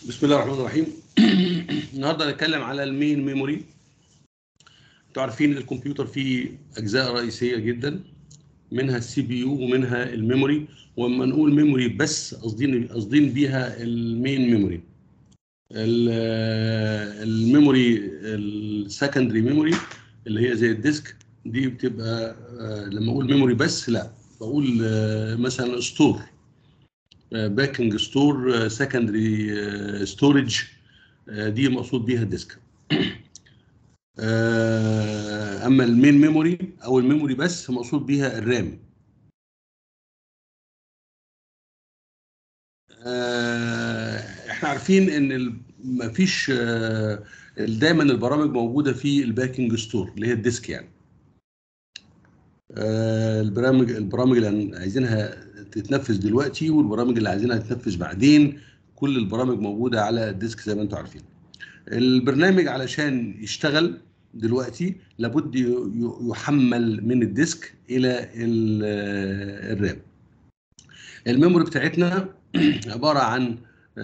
بسم الله الرحمن الرحيم النهارده هنتكلم على المين ميموري انتوا عارفين الكمبيوتر فيه اجزاء رئيسيه جدا منها السي بي يو ومنها الميموري ولما نقول ميموري بس قاصدين قاصدين بيها المين ميموري الميموري السكندري ميموري اللي هي زي الديسك دي بتبقى لما اقول ميموري بس لا بقول مثلا ستور باكنج ستور سكندري ستورج دي مقصود بيها الديسك اما المين ميموري او الميموري بس مقصود بيها الرام احنا عارفين ان مفيش دايما البرامج موجوده في الباكنج ستور اللي هي الديسك يعني البرامج البرامج اللي عايزينها تتنفذ دلوقتي والبرامج اللي عايزينها تتنفذ بعدين كل البرامج موجوده على الديسك زي ما انتم عارفين البرنامج علشان يشتغل دلوقتي لابد يحمل من الديسك الى الرام الميموري بتاعتنا عباره عن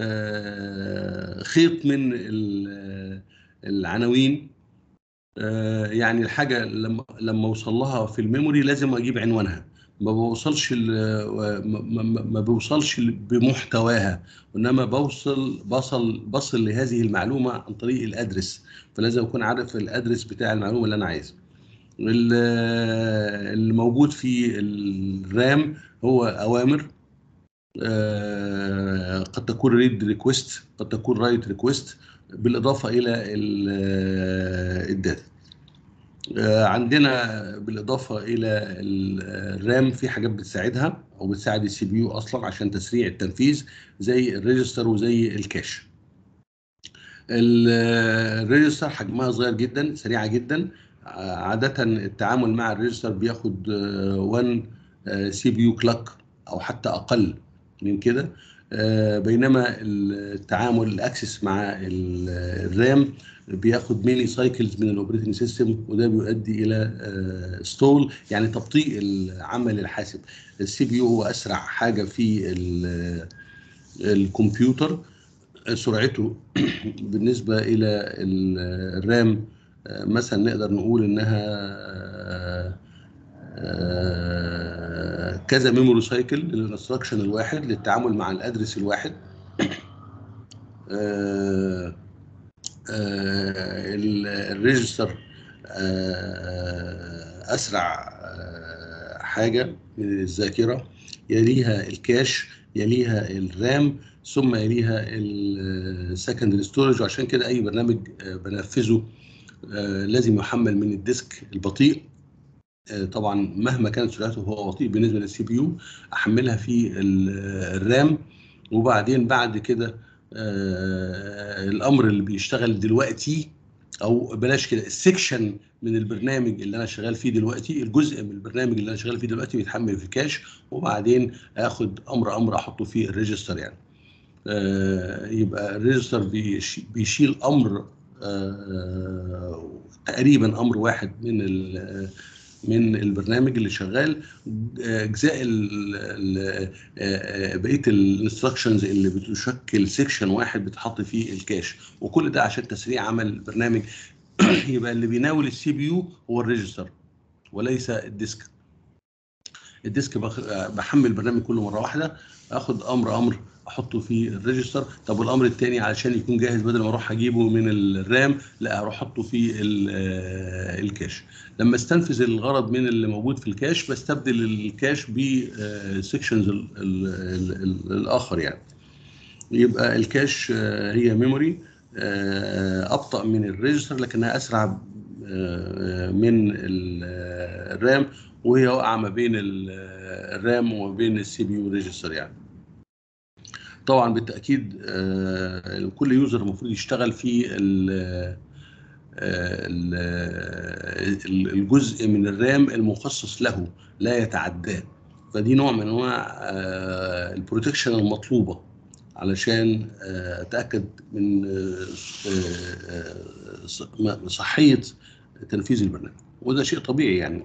خيط من العناوين يعني الحاجه لما لما اوصل لها في الميموري لازم اجيب عنوانها ما بوصلش ما بوصلش بمحتواها وانما بوصل بصل بصل لهذه المعلومه عن طريق الادرس فلازم اكون عارف الادرس بتاع المعلومه اللي انا عايزها الموجود في الرام هو اوامر قد تكون ريد ريكويست قد تكون رايت ريكويست بالاضافه الى الداتا عندنا بالاضافه الى الرام في حاجات بتساعدها او بتساعد السي بي يو اصلا عشان تسريع التنفيذ زي الريجستر وزي الكاش الريجستر حجمها صغير جدا سريعه جدا عاده التعامل مع الريجستر بياخد 1 سي بي يو كلاك او حتى اقل من كده بينما التعامل الاكسس مع الرام بياخد ميلي سايكلز من الاوبريتنج سيستم وده بيؤدي الى ستول يعني تبطيء العمل الحاسب السي بي يو هو اسرع حاجه في الكمبيوتر سرعته بالنسبه الى الرام مثلا نقدر نقول انها كذا ميموري سايكل للانستراكشن الواحد للتعامل مع الادرس الواحد الريجستر اسرع حاجه من الذاكره يليها الكاش يليها الرام ثم يليها السكندري ستورج وعشان كده اي برنامج بنفذه لازم يحمل من الديسك البطيء طبعا مهما كانت سرعته هو بطيء بالنسبه للسي بي يو احملها في الرام وبعدين بعد كده الامر اللي بيشتغل دلوقتي او بلاش كده السكشن من البرنامج اللي انا شغال فيه دلوقتي الجزء من البرنامج اللي انا شغال فيه دلوقتي بيتحمل في الكاش وبعدين اخد امر امر احطه في الريجستر يعني يبقى الريجستر بيشيل امر تقريبا امر واحد من من البرنامج اللي شغال اجزاء بقيه الانستراكشنز اللي بتشكل سيكشن واحد بتحط فيه الكاش وكل ده عشان تسريع عمل البرنامج يبقى اللي بيناول السي بي يو هو الريجستر وليس الديسك الديسك بحمل البرنامج كله مره واحده اخد امر امر احطه في الريجستر طب والامر الثاني علشان يكون جاهز بدل ما اروح اجيبه من الرام لا اروح احطه في الكاش لما استنفذ الغرض من اللي موجود في الكاش بستبدل الكاش بسكشنز الاخر يعني يبقى الكاش هي ميموري ابطا من الريجستر لكنها اسرع من الرام وهي واقعه ما بين الرام وما بين السي بي يو ريجستر يعني طبعا بالتاكيد كل يوزر المفروض يشتغل في الجزء من الرام المخصص له لا يتعداه فدي نوع من انواع البروتكشن المطلوبه علشان اتاكد من صحيه تنفيذ البرنامج وده شيء طبيعي يعني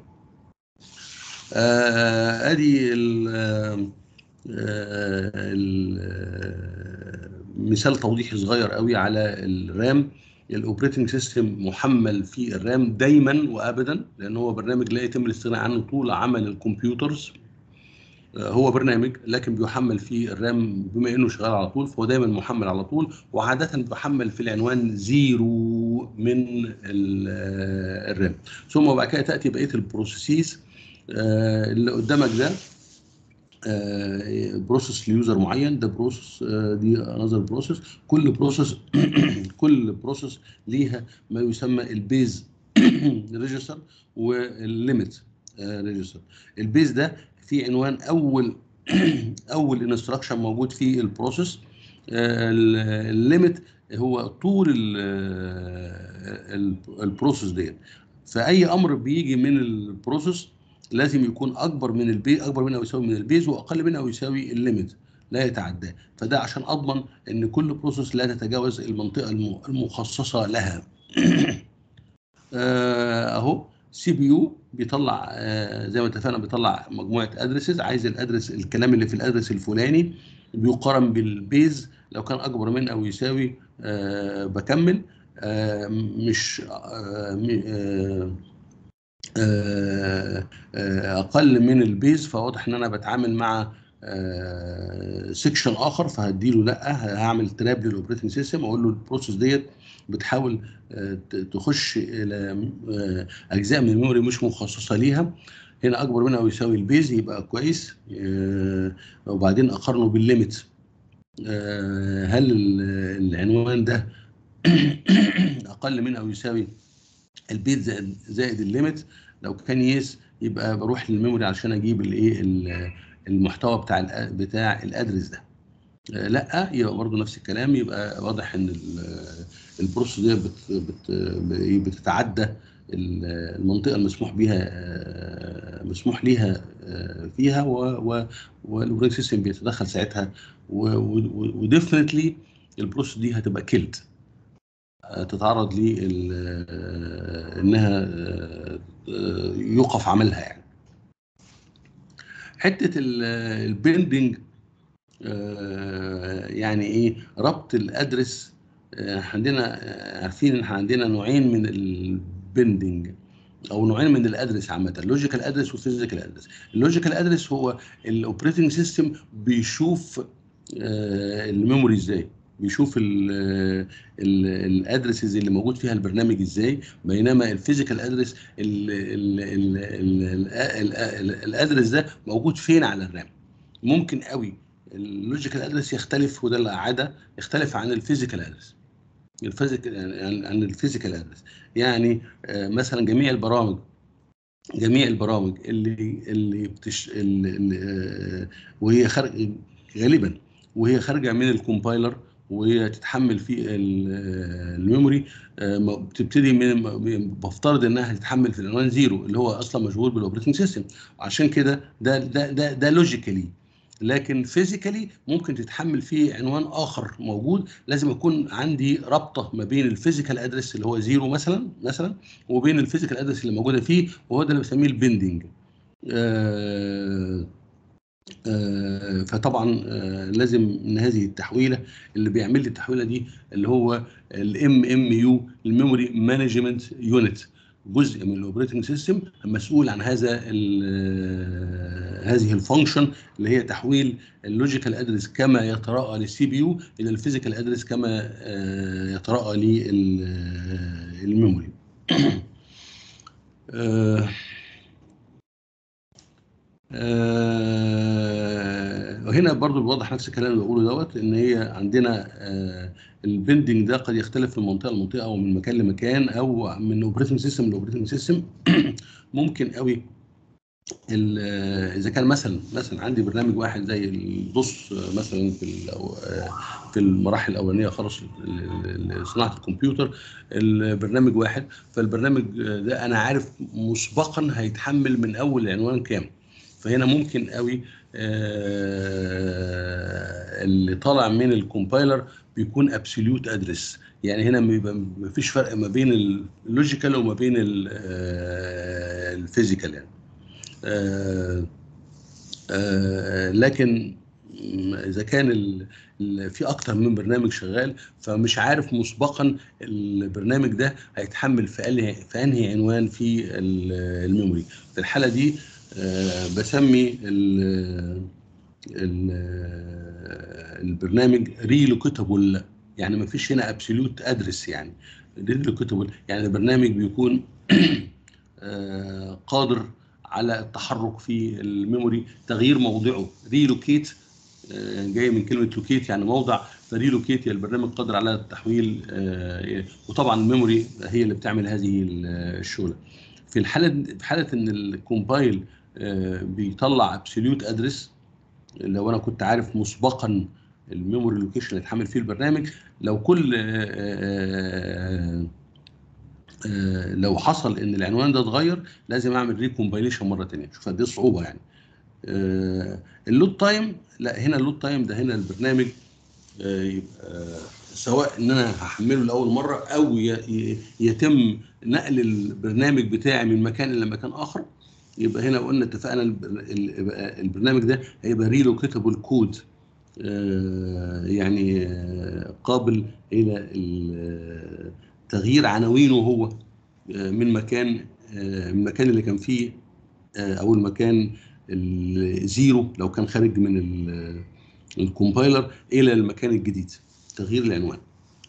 ادي مثال توضيحي صغير قوي على الرام الاوبريتنج سيستم محمل في الرام دايما وابدا لان هو برنامج لا يتم الاستغناء عنه طول عمل الكمبيوترز هو برنامج لكن بيحمل في الرام بما انه شغال على طول فهو دايما محمل على طول وعاده بحمل في العنوان زيرو من الرام ثم بعد كده تاتي بقيه البروسيسز اللي قدامك ده بروسيس ليوزر معين ده بروسيس دي انذر بروسيس كل بروسيس كل بروسيس ليها ما يسمى البيز ريجستر والليميت ريجستر البيز ده في عنوان اول اول انستراكشن موجود في البروسيس الليميت هو طول البروسيس ديت فاي امر بيجي من البروسيس لازم يكون اكبر من البيز اكبر من او يساوي من البيز واقل من او يساوي الليميت لا يتعداه فده عشان اضمن ان كل بروسيس لا تتجاوز المنطقه المخصصه لها اهو سي بي يو بيطلع آه زي ما اتفقنا بيطلع مجموعه ادرسز عايز الادرس الكلام اللي في الادرس الفلاني بيقارن بالبيز لو كان اكبر من او يساوي آه بكمل آه مش اقل من البيز فواضح ان انا بتعامل مع سيكشن اخر فهديله لا هعمل تراب للاوبريتنج سيستم اقول له البروسيس ديت بتحاول تخش الى اجزاء من الميموري مش مخصصه ليها هنا اكبر منها او يساوي البيز يبقى كويس وبعدين اقارنه بالليميت هل العنوان ده اقل من او يساوي البيت زائد زائد الليميت لو كان يس يبقى بروح للميموري علشان اجيب الايه المحتوى بتاع بتاع الادرس ده لا يبقى برضه نفس الكلام يبقى واضح ان البروسيس دي بت بت بتتعدى المنطقه المسموح بها مسموح ليها فيها والاوبريتنج سيستم بيتدخل ساعتها وديفنتلي البروسيس دي هتبقى كيلد تتعرض ل انها يوقف عملها يعني حته البيندنج يعني ايه ربط الادرس عندنا عارفين ان عندنا نوعين من البندنج او نوعين من الادرس عامه اللوجيكال ادرس والفيزيكال ادرس اللوجيكال ادرس هو الاوبريتنج سيستم بيشوف الميموري ازاي بيشوف الادرسز اللي موجود فيها البرنامج ازاي بينما الفيزيكال ادرس الادرس ده موجود فين على الرام ممكن قوي اللوجيكال ادرس يختلف وده العاده يختلف عن الفيزيكال ادرس الفيزيكال عن الفيزيكال ادرس يعني مثلا جميع البرامج جميع البرامج اللي اللي بتش اللي وهي خارج غالبا وهي خارجه من الكومبايلر وهي تتحمل في الميموري بتبتدي من بفترض انها تتحمل في العنوان زيرو اللي هو اصلا مشغول بالاوبريتنج سيستم عشان كده ده ده ده ده لوجيكالي لكن فيزيكالي ممكن تتحمل في عنوان اخر موجود لازم يكون عندي رابطه ما بين الفيزيكال ادرس اللي هو زيرو مثلا مثلا وبين الفيزيكال ادرس اللي موجوده فيه وهو ده اللي بسميه البندنج آه آه فطبعا آه لازم ان هذه التحويله اللي بيعمل لي التحويله دي اللي هو الام ام يو الميموري مانجمنت يونت جزء من الاوبريتنج سيستم مسؤول عن هذا هذه الفانكشن اللي هي تحويل اللوجيكال ادرس كما يتراءى للسي بي يو الى الفيزيكال ادرس كما آه يتراءى للميموري آه وهنا برضو بيوضح نفس الكلام اللي بقوله دوت ان هي عندنا آه البندنج ده قد يختلف من منطقه لمنطقه او من مكان لمكان او من اوبريتنج سيستم لاوبريتنج سيستم ممكن قوي اذا كان مثلا مثلا عندي برنامج واحد زي الدوس مثلا في في المراحل الاولانيه خالص صناعه الكمبيوتر البرنامج واحد فالبرنامج ده انا عارف مسبقا هيتحمل من اول عنوان كام فهنا ممكن قوي آه اللي طالع من الكومبايلر بيكون ابسوليوت ادرس يعني هنا ما فيش فرق ما بين اللوجيكال وما بين الفيزيكال يعني آه آه لكن اذا كان ال ال في اكتر من برنامج شغال فمش عارف مسبقا البرنامج ده هيتحمل في انهي في انهي عنوان في الميموري في الحاله دي بسمي ال البرنامج ريلوكيتابل يعني ما فيش هنا ابسوليوت ادرس يعني ريلوكيتابل يعني البرنامج بيكون قادر على التحرك في الميموري تغيير موضعه ريلوكيت جاي من كلمه لوكيت يعني موضع فريلوكيت البرنامج قادر على التحويل وطبعا الميموري هي اللي بتعمل هذه الشغله في الحاله في حاله ان الكومبايل بيطلع ابسوليوت ادرس لو انا كنت عارف مسبقا الميموري لوكيشن اللي اتحمل فيه البرنامج لو كل لو حصل ان العنوان ده اتغير لازم اعمل ريكومبايليشن مره ثانيه شوف قد ايه الصعوبه يعني اللود تايم لا هنا اللود تايم ده هنا البرنامج يبقى سواء ان انا هحمله لاول مره او يتم نقل البرنامج بتاعي من مكان الى مكان اخر يبقى هنا قلنا اتفقنا البرنامج ده هيبقى ريلوكيتابل كود يعني قابل الى تغيير عناوينه هو من مكان من المكان اللي كان فيه او المكان الزيرو لو كان خارج من الكومبايلر الى المكان الجديد تغيير العنوان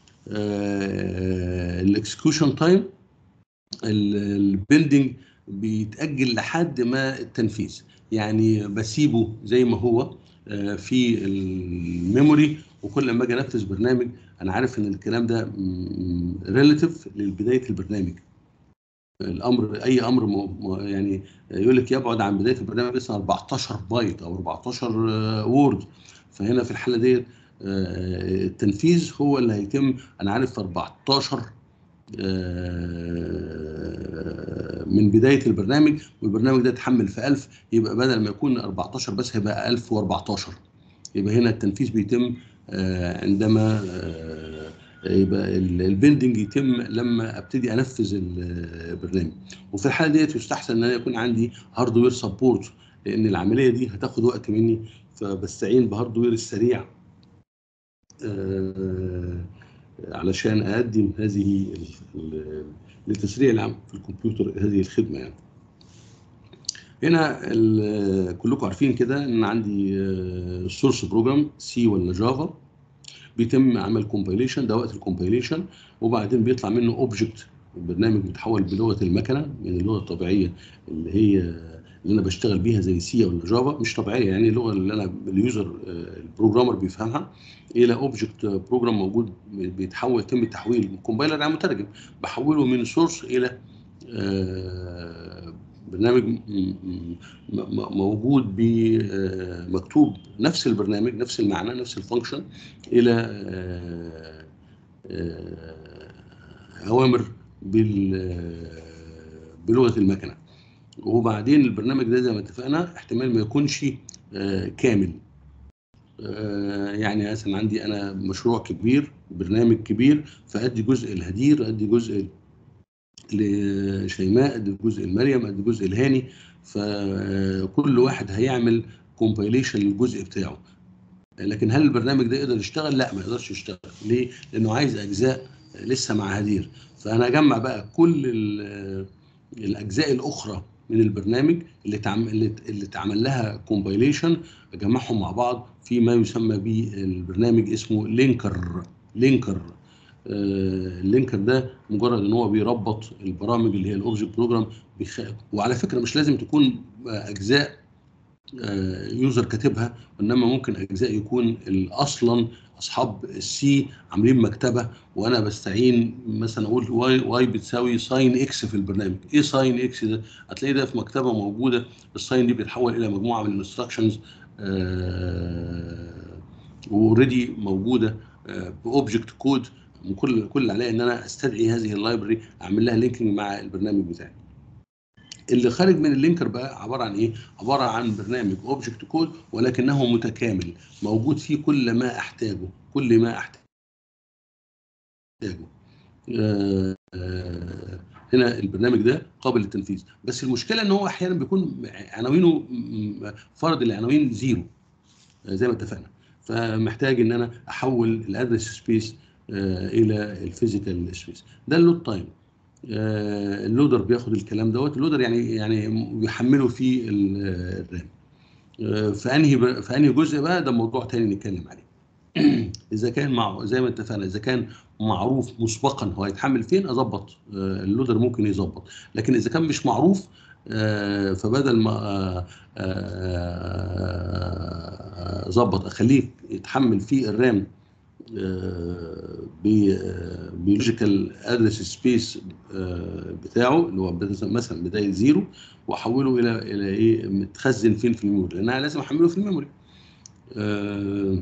الاكسكيوشن تايم البيلدينج بيتاجل لحد ما التنفيذ يعني بسيبه زي ما هو في الميموري وكل ما اجي انفذ برنامج انا عارف ان الكلام ده ريليتيف لبدايه البرنامج الامر اي امر يعني يقول لك يبعد عن بدايه البرنامج مثلا 14 بايت او 14 وورد فهنا في الحاله ديت التنفيذ هو اللي هيتم انا عارف 14 من بدايه البرنامج والبرنامج ده اتحمل في 1000 يبقى بدل ما يكون 14 بس هيبقى 1014 يبقى هنا التنفيذ بيتم عندما يبقى البيلدنج يتم لما ابتدي انفذ البرنامج وفي الحاله ديت يستحسن ان انا يكون عندي هاردوير سبورت لان العمليه دي هتاخد وقت مني فبستعين بهاردوير السريع علشان اقدم هذه لتسريع العمل في الكمبيوتر هذه الخدمه يعني هنا كلكم عارفين كده ان عندي السورس بروجرام سي ولا جافا بيتم عمل كومبايليشن ده وقت الكومبايليشن وبعدين بيطلع منه اوبجكت البرنامج بيتحول بلغه المكنه من اللغه الطبيعيه اللي هي اللي انا بشتغل بيها زي سي ولا جافا مش طبيعيه يعني اللغه اللي انا اليوزر البروجرامر بيفهمها الى اوبجكت بروجرام موجود بيتحول يتم التحويل الكومبايلر يعني مترجم بحوله من سورس الى برنامج موجود بمكتوب نفس البرنامج نفس المعنى نفس الفانكشن الى اوامر بلغه المكنه وبعدين البرنامج ده زي ما اتفقنا احتمال ما يكونش كامل يعني مثلا عندي انا مشروع كبير برنامج كبير فادي جزء الهدير ادي جزء لشيماء ادي جزء لمريم ادي جزء لهاني فكل واحد هيعمل كومبايليشن للجزء بتاعه لكن هل البرنامج ده يقدر يشتغل؟ لا ما يقدرش يشتغل ليه؟ لانه عايز اجزاء لسه مع هدير فانا اجمع بقى كل الاجزاء الاخرى من البرنامج اللي تعمل اللي اتعمل لها كومبايليشن اجمعهم مع بعض في ما يسمى بالبرنامج اسمه لينكر لينكر اللينكر ده مجرد ان هو بيربط البرامج اللي هي الاوبجكت بروجرام وعلى فكره مش لازم تكون اجزاء يوزر كاتبها انما ممكن اجزاء يكون اصلا اصحاب السي عاملين مكتبه وانا بستعين مثلا اقول واي واي بتساوي ساين اكس في البرنامج ايه ساين اكس ده هتلاقي ده في مكتبه موجوده الساين دي بيتحول الى مجموعه من الانستراكشنز اوريدي موجوده باوبجكت كود كل كل اللي عليا ان انا استدعي هذه اللايبرري اعمل لها لينكينج مع البرنامج بتاعي اللي خارج من اللينكر بقى عباره عن ايه عباره عن برنامج اوبجكت كود ولكنه متكامل موجود فيه كل ما احتاجه كل ما احتاجه آه آه هنا البرنامج ده قابل للتنفيذ بس المشكله ان هو احيانا بيكون عناوينه فرض العناوين زيرو زي ما اتفقنا فمحتاج ان انا احول الادرس سبيس الى الفيزيكال سبيس ده اللود تايم اللودر بياخد الكلام دوت اللودر يعني يعني بيحمله في الرام في انهي في انهي جزء بقى ده موضوع تاني نتكلم عليه اذا كان مع زي ما اتفقنا اذا كان معروف مسبقا هو هيتحمل فين اظبط اللودر ممكن يظبط لكن اذا كان مش معروف فبدل ما اظبط اخليه يتحمل في الرام بلوجيكال ادرس سبيس بتاعه اللي هو مثلا بدايه زيرو واحوله الى الى ايه متخزن فين في الميموري لان انا لازم احمله في الميموري آه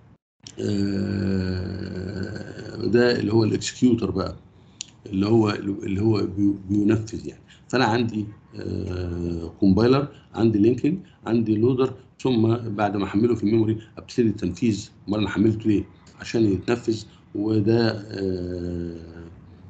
آه ده اللي هو الاكسكيوتر بقى اللي هو اللي هو بينفذ يعني فانا عندي آه كومبايلر عندي لينكينج عندي لودر ثم بعد ما احمله في الميموري ابتدي التنفيذ امال انا حملته ليه عشان يتنفذ وده آه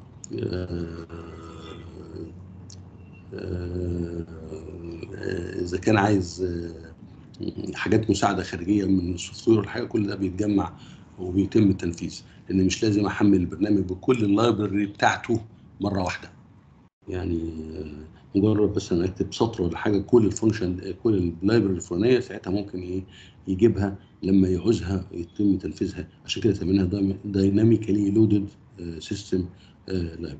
اذا كان عايز حاجات مساعده خارجيه من السوفت وير والحاجه كل ده بيتجمع وبيتم التنفيذ لان مش لازم احمل البرنامج بكل اللايبرري بتاعته مره واحده يعني مجرد بس انا اكتب سطر ولا حاجه كل الفانكشن كل اللايبرري الفلانيه ساعتها ممكن ايه يجيبها لما يعوزها يتم تنفيذها عشان كده سميناها دايناميكالي لودد سيستم لايبرري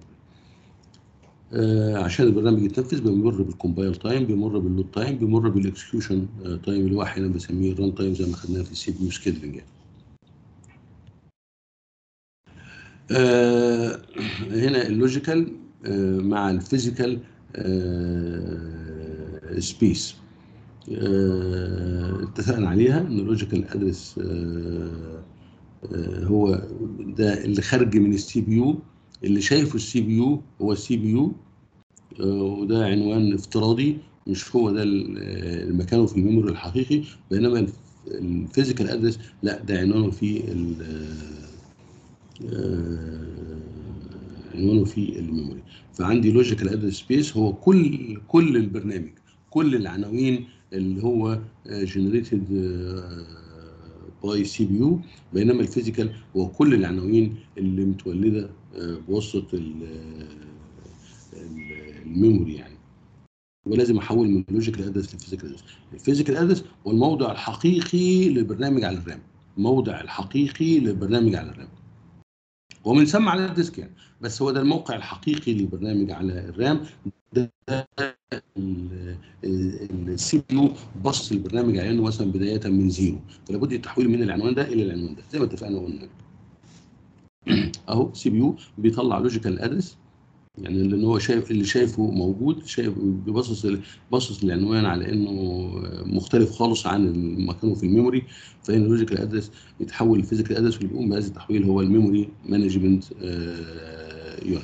عشان البرنامج يتنفذ بيمر بالكومبايل تايم بيمر باللود تايم بيمر بالاكسكيوشن تايم اللي هو احيانا بنسميه الران تايم زي ما خدناه في السي بي يو سكيدلنج يعني. آه هنا اللوجيكال آه مع الفيزيكال آه سبيس اتفقنا عليها ان اللوجيكال ادرس هو ده اللي خارج من السي بي يو اللي شايفه السي بي يو هو السي بي يو وده عنوان افتراضي مش هو ده المكانه في الميموري الحقيقي بينما الفيزيكال ادرس لا ده عنوانه في عنوانه في الميموري فعندي لوجيكال ادرس سبيس هو كل كل البرنامج كل العناوين اللي هو جنريتد باي سي بي يو بينما الفيزيكال هو كل العناوين اللي متولده بواسطه الميموري يعني يبقى لازم احول من اللوجيكال ادرس للفيزيكال ادرس الفيزيكال ادرس هو الموضع الحقيقي للبرنامج على الرام الموضع الحقيقي للبرنامج على الرام هو بنسمى على الديسك يعني بس هو ده الموقع الحقيقي للبرنامج على الرام ده السي بي يو بص البرنامج على انه مثلا بدايه من زيرو فلا بد التحويل من العنوان ده الى العنوان ده زي ما اتفقنا وقلنا اهو سي بي يو بيطلع لوجيكال ادرس يعني اللي هو شايف اللي شايفه موجود شايف بيبصص باصص العنوان على انه مختلف خالص عن مكانه في الميموري فهنا اللوجيكال ادرس يتحول لفيزيكال ادرس واللي بيقوم بهذا التحويل هو الميموري مانجمنت يونت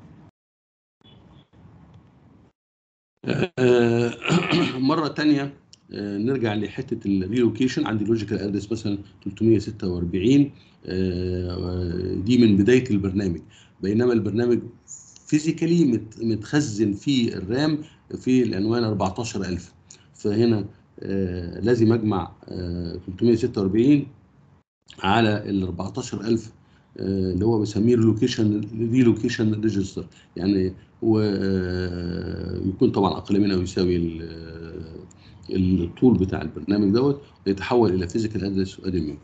مره ثانيه نرجع لحته الريلوكيشن عندي لوجيكال ادرس مثلا 346 دي من بدايه البرنامج بينما البرنامج فيزيكالي متخزن في الرام في العنوان 14000 فهنا آه لازم اجمع آه 346 على ال 14000 آه اللي هو بيسميه ريلوكيشن ريلوكيشن ريجستر يعني ويكون طبعا اقل من او يساوي الطول بتاع البرنامج دوت ويتحول الى فيزيكال ادرس وادي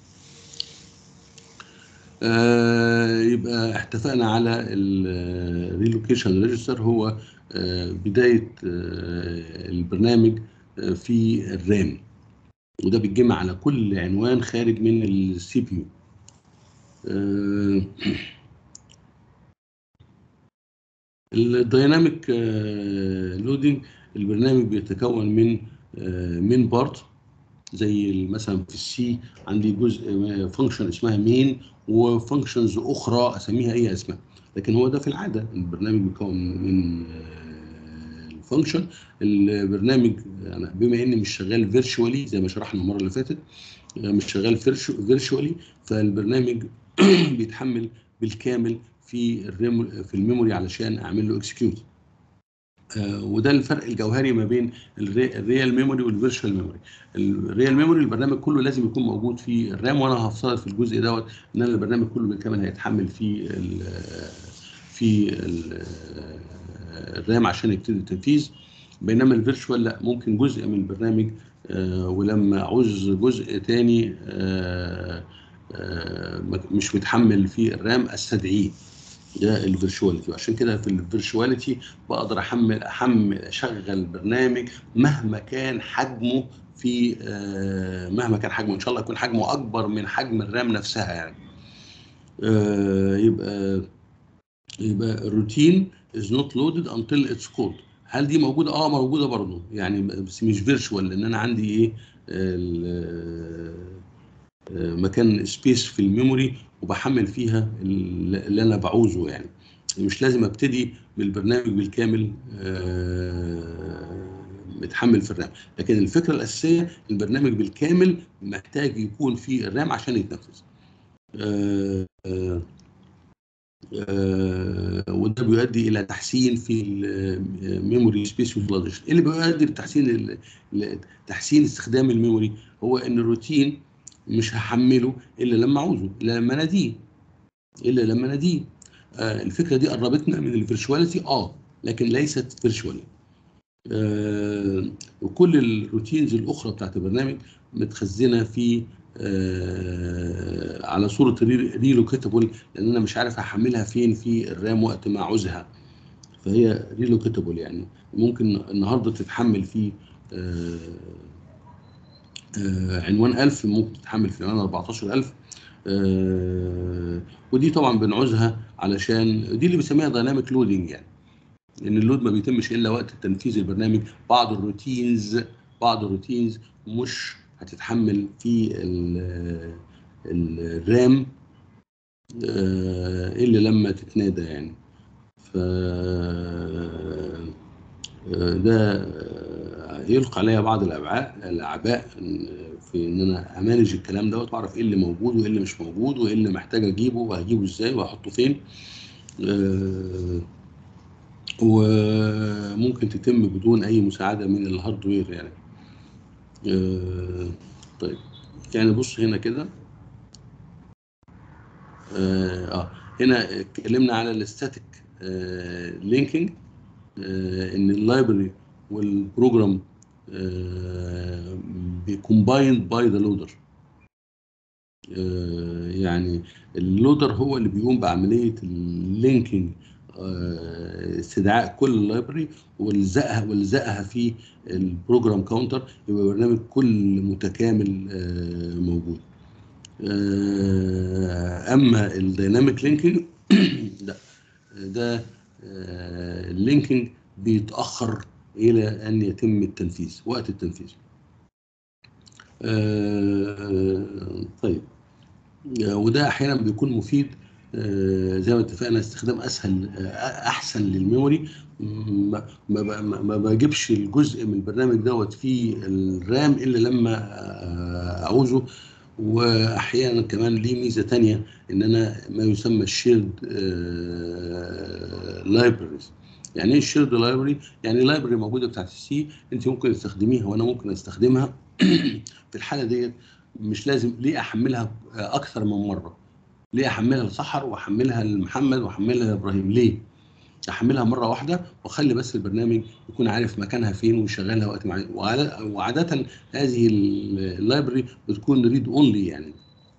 آه يبقى اتفقنا على الريلوكيشن ريجستر هو آه بدايه آه البرنامج في الرام وده بيتجمع على كل عنوان خارج من السي بي يو الدايناميك لودنج البرنامج بيتكون من من بارت زي مثلا في السي عندي جزء فانكشن اسمها مين وفانكشنز اخرى اسميها اي اسماء لكن هو ده في العاده البرنامج بيكون من الفانكشن البرنامج يعني بما اني مش شغال فيرتشوالي زي ما شرحنا المره اللي فاتت مش شغال فيرتشوالي فالبرنامج بيتحمل بالكامل في الريم في الميموري علشان اعمل له اكسكيوت آه، وده الفرق الجوهري ما بين الري- الريال ميموري والفيرشوال ميموري الريال ميموري البرنامج كله لازم يكون موجود في الرام وانا هفصل في الجزء دوت ان أنا البرنامج كله بالكامل هيتحمل في ال في ال الرام عشان يبتدي التنفيذ بينما الفيرشوال لا ممكن جزء من البرنامج آه، ولما عاوز جزء تاني آه، آه، مش متحمل في الرام استدعيه ده الفيرشواليتي وعشان كده في الفيرشواليتي بقدر احمل احمل اشغل برنامج مهما كان حجمه في آه، مهما كان حجمه ان شاء الله يكون حجمه اكبر من حجم الرام نفسها يعني آه، يبقى يبقى الروتين is not loaded until it's called هل دي موجوده اه موجوده برضه يعني بس مش فيرشوال لان انا عندي ايه ال- آه، مكان سبيس في الميموري وبحمل فيها اللي انا بعوزه يعني مش لازم ابتدي بالبرنامج بالكامل آه، متحمل في الرام لكن الفكره الاساسيه البرنامج بالكامل محتاج يكون في الرام عشان يتنفذ آه، آه، آه، وده بيؤدي الى تحسين في الميموري سبيس يوتيلايزيشن اللي بيؤدي لتحسين ال- ل- تحسين استخدام الميموري هو ان الروتين مش هحمله الا لما اعوزه الا لما اناديه الا لما اناديه آه الفكره دي قربتنا من الفيرشواليتي اه لكن ليست فيرشوال آه وكل الروتينز الاخرى بتاعت البرنامج متخزنه في آه على صوره ريلوكيتابل لان انا مش عارف احملها فين في الرام وقت ما عاوزها فهي ريلوكيتابل يعني ممكن النهارده تتحمل في آه آه، عنوان 1000 ممكن تتحمل في عنوان 14000 آه، ودي طبعا بنعوزها علشان دي اللي بنسميها دايناميك لودنج يعني ان اللود ما بيتمش الا وقت تنفيذ البرنامج بعض الروتينز بعض الروتينز مش هتتحمل في ال- ال- الرام آه، الا لما تتنادى يعني ف آه، ده آه، يلقى عليا بعض الابعاء الاعباء إن- في ان انا امانج الكلام دوت واعرف ايه اللي موجود وايه اللي مش موجود وايه اللي محتاج اجيبه وهجيبه ازاي وهحطه فين آه، وممكن تتم بدون اي مساعده من الهاردوير يعني آه، طيب يعني بص هنا كده اه آه، هنا اتكلمنا على الاستاتيك لينكينج ان اللايبرري والبروجرام بيكومبايند باي ذا لودر يعني اللودر هو اللي بيقوم بعمليه اللينكينج استدعاء كل اللايبرري والزقها والزقها في البروجرام كاونتر يبقى برنامج كل متكامل آه، موجود آه، اما الديناميك لينكينج لا ده اللينكينج بيتاخر الى ان يتم التنفيذ وقت التنفيذ آه، طيب آه، وده احيانا بيكون مفيد آه، زي ما اتفقنا استخدام اسهل آه، احسن للميموري ما ما ب- ما بجيبش الجزء من البرنامج دوت في الرام الا لما آه، اعوزه واحيانا كمان ليه ميزه تانية ان انا ما يسمى الشيرد لايبريز يعني ايه الشيرد لايبرري يعني لايبرري موجوده بتاعت السي انت ممكن تستخدميها وانا ممكن استخدمها في الحاله ديت مش لازم ليه احملها اكثر من مره ليه احملها لسحر واحملها لمحمد واحملها لابراهيم ليه احملها مره واحده واخلي بس البرنامج يكون عارف مكانها فين ويشغلها وقت معين وعادة- وعاده هذه اللايبرري بتكون ريد اونلي يعني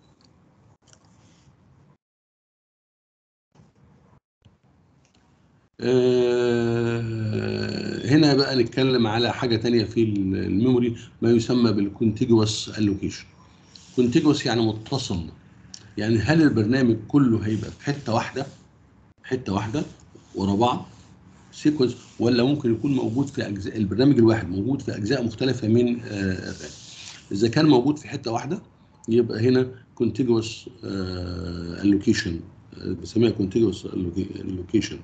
آه، هنا بقى نتكلم على حاجة تانية في الميموري ما يسمى بالكونتيجوس الوكيشن كونتيجوس يعني متصل يعني هل البرنامج كله هيبقى في حتة واحدة حتة واحدة ورا بعض سيكونس ولا ممكن يكون موجود في أجزاء البرنامج الواحد موجود في أجزاء مختلفة من آه، الرام إذا كان موجود في حتة واحدة يبقى هنا كونتيجوس الوكيشن بنسميها كونتيجوس الوكيشن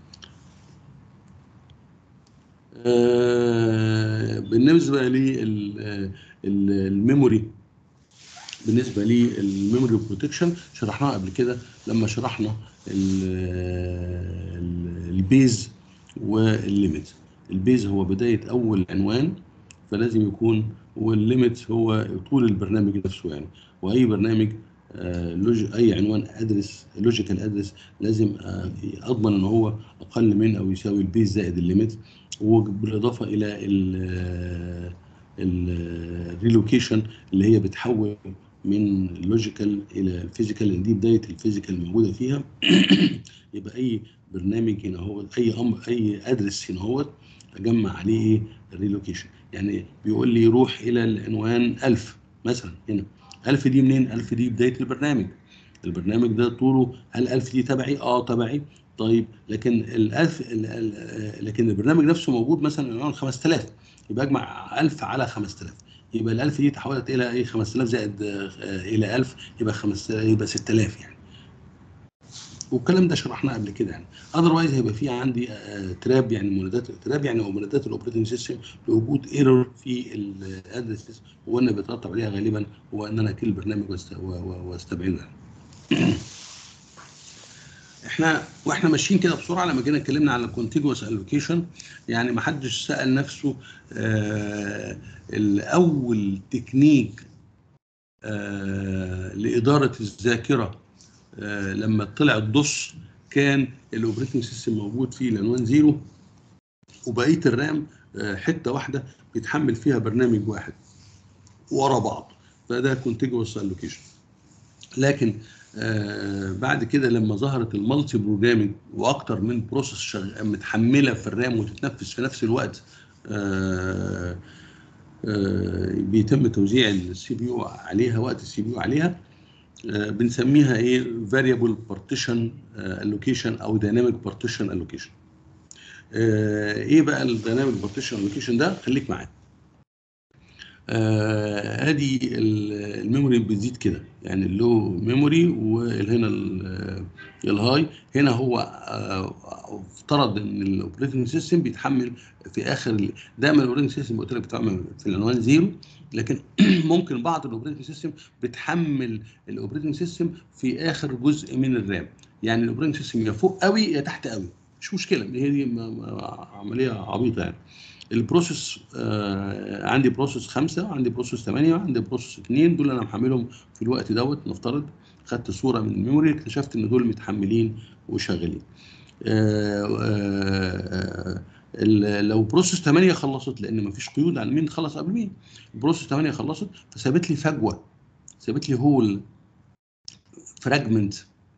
آه، بالنسبه للميموري بالنسبه للميموري بروتكشن شرحناها قبل كده لما شرحنا ال- ال- البيز والليميت البيز هو بدايه اول عنوان فلازم يكون والليميت هو طول البرنامج نفسه يعني واي برنامج آه، لوج اي عنوان ادرس لوجيكال ادرس لازم آه، اضمن ان هو اقل من او يساوي البيز زائد الليميت وبالاضافه الى الريلوكيشن اللي هي بتحول من اللوجيكال الى الفيزيكال لان دي بدايه الفيزيكال الموجوده فيها يبقى اي برنامج هنا هو اي امر اي ادرس هنا هو اجمع عليه ايه الريلوكيشن يعني بيقول لي روح الى العنوان 1000 مثلا هنا 1000 دي منين 1000 دي بدايه البرنامج البرنامج ده طوله هل 1000 دي تبعي اه تبعي طيب لكن ال 1000 لكن البرنامج نفسه موجود مثلا عنوان 5000 يبقى اجمع 1000 على 5000 يبقى ال 1000 دي تحولت الى ايه 5000 زائد آه، الى 1000 يبقى 5000 يبقى 6000 يعني والكلام ده شرحناه قبل كده يعني اذروايز هيبقى في عندي تراب يعني منادات تراب يعني منادات الاوبريتنج سيستم لوجود ايرور في الادرسز وانا بيترتب عليها غالبا هو ان انا اكل البرنامج واستبعده يعني. احنا واحنا ماشيين كده بسرعه لما جينا اتكلمنا على الكونتيجوس الوكيشن يعني ما حدش سال نفسه آه الاول تكنيك آه لاداره الذاكره آه لما طلع الدوس كان الاوبريتنج سيستم موجود فيه العنوان زيرو وبقيه الرام آه حته واحده بيتحمل فيها برنامج واحد ورا بعض فده كونتيجوس الوكيشن لكن آه بعد كده لما ظهرت المالتي بروجرامينج واكتر من بروسيس متحمله في الرام وتتنفذ في نفس الوقت آه آه بيتم توزيع السي بي يو عليها وقت السي بي يو عليها آه بنسميها ايه فاريبل بارتيشن الوكيشن او دايناميك بارتيشن الوكيشن ايه بقى الدايناميك بارتيشن الوكيشن ده خليك معايا آه ادي الميموري بتزيد كده يعني اللو ميموري وهنا الهاي هنا هو آه افترض ان الاوبريتنج سيستم بيتحمل في اخر دايما الاوبريتنج سيستم قلت لك بتعمل في العنوان زيرو لكن ممكن بعض الاوبريتنج سيستم بتحمل الاوبريتنج سيستم في اخر جزء من الرام يعني الاوبريتنج سيستم يا فوق قوي يا تحت قوي مش مشكله هي دي عمليه عبيطه يعني البروسيس آه عندي بروسيس خمسة عندي بروسيس ثمانية عندي بروسيس اثنين دول انا محملهم في الوقت دوت نفترض خدت صورة من الميموري اكتشفت ان دول متحملين وشغالين آه آه لو بروسيس 8 خلصت لان مفيش قيود على مين خلص قبل مين بروسيس 8 خلصت فسابت لي فجوه سابت لي هول فراجمنت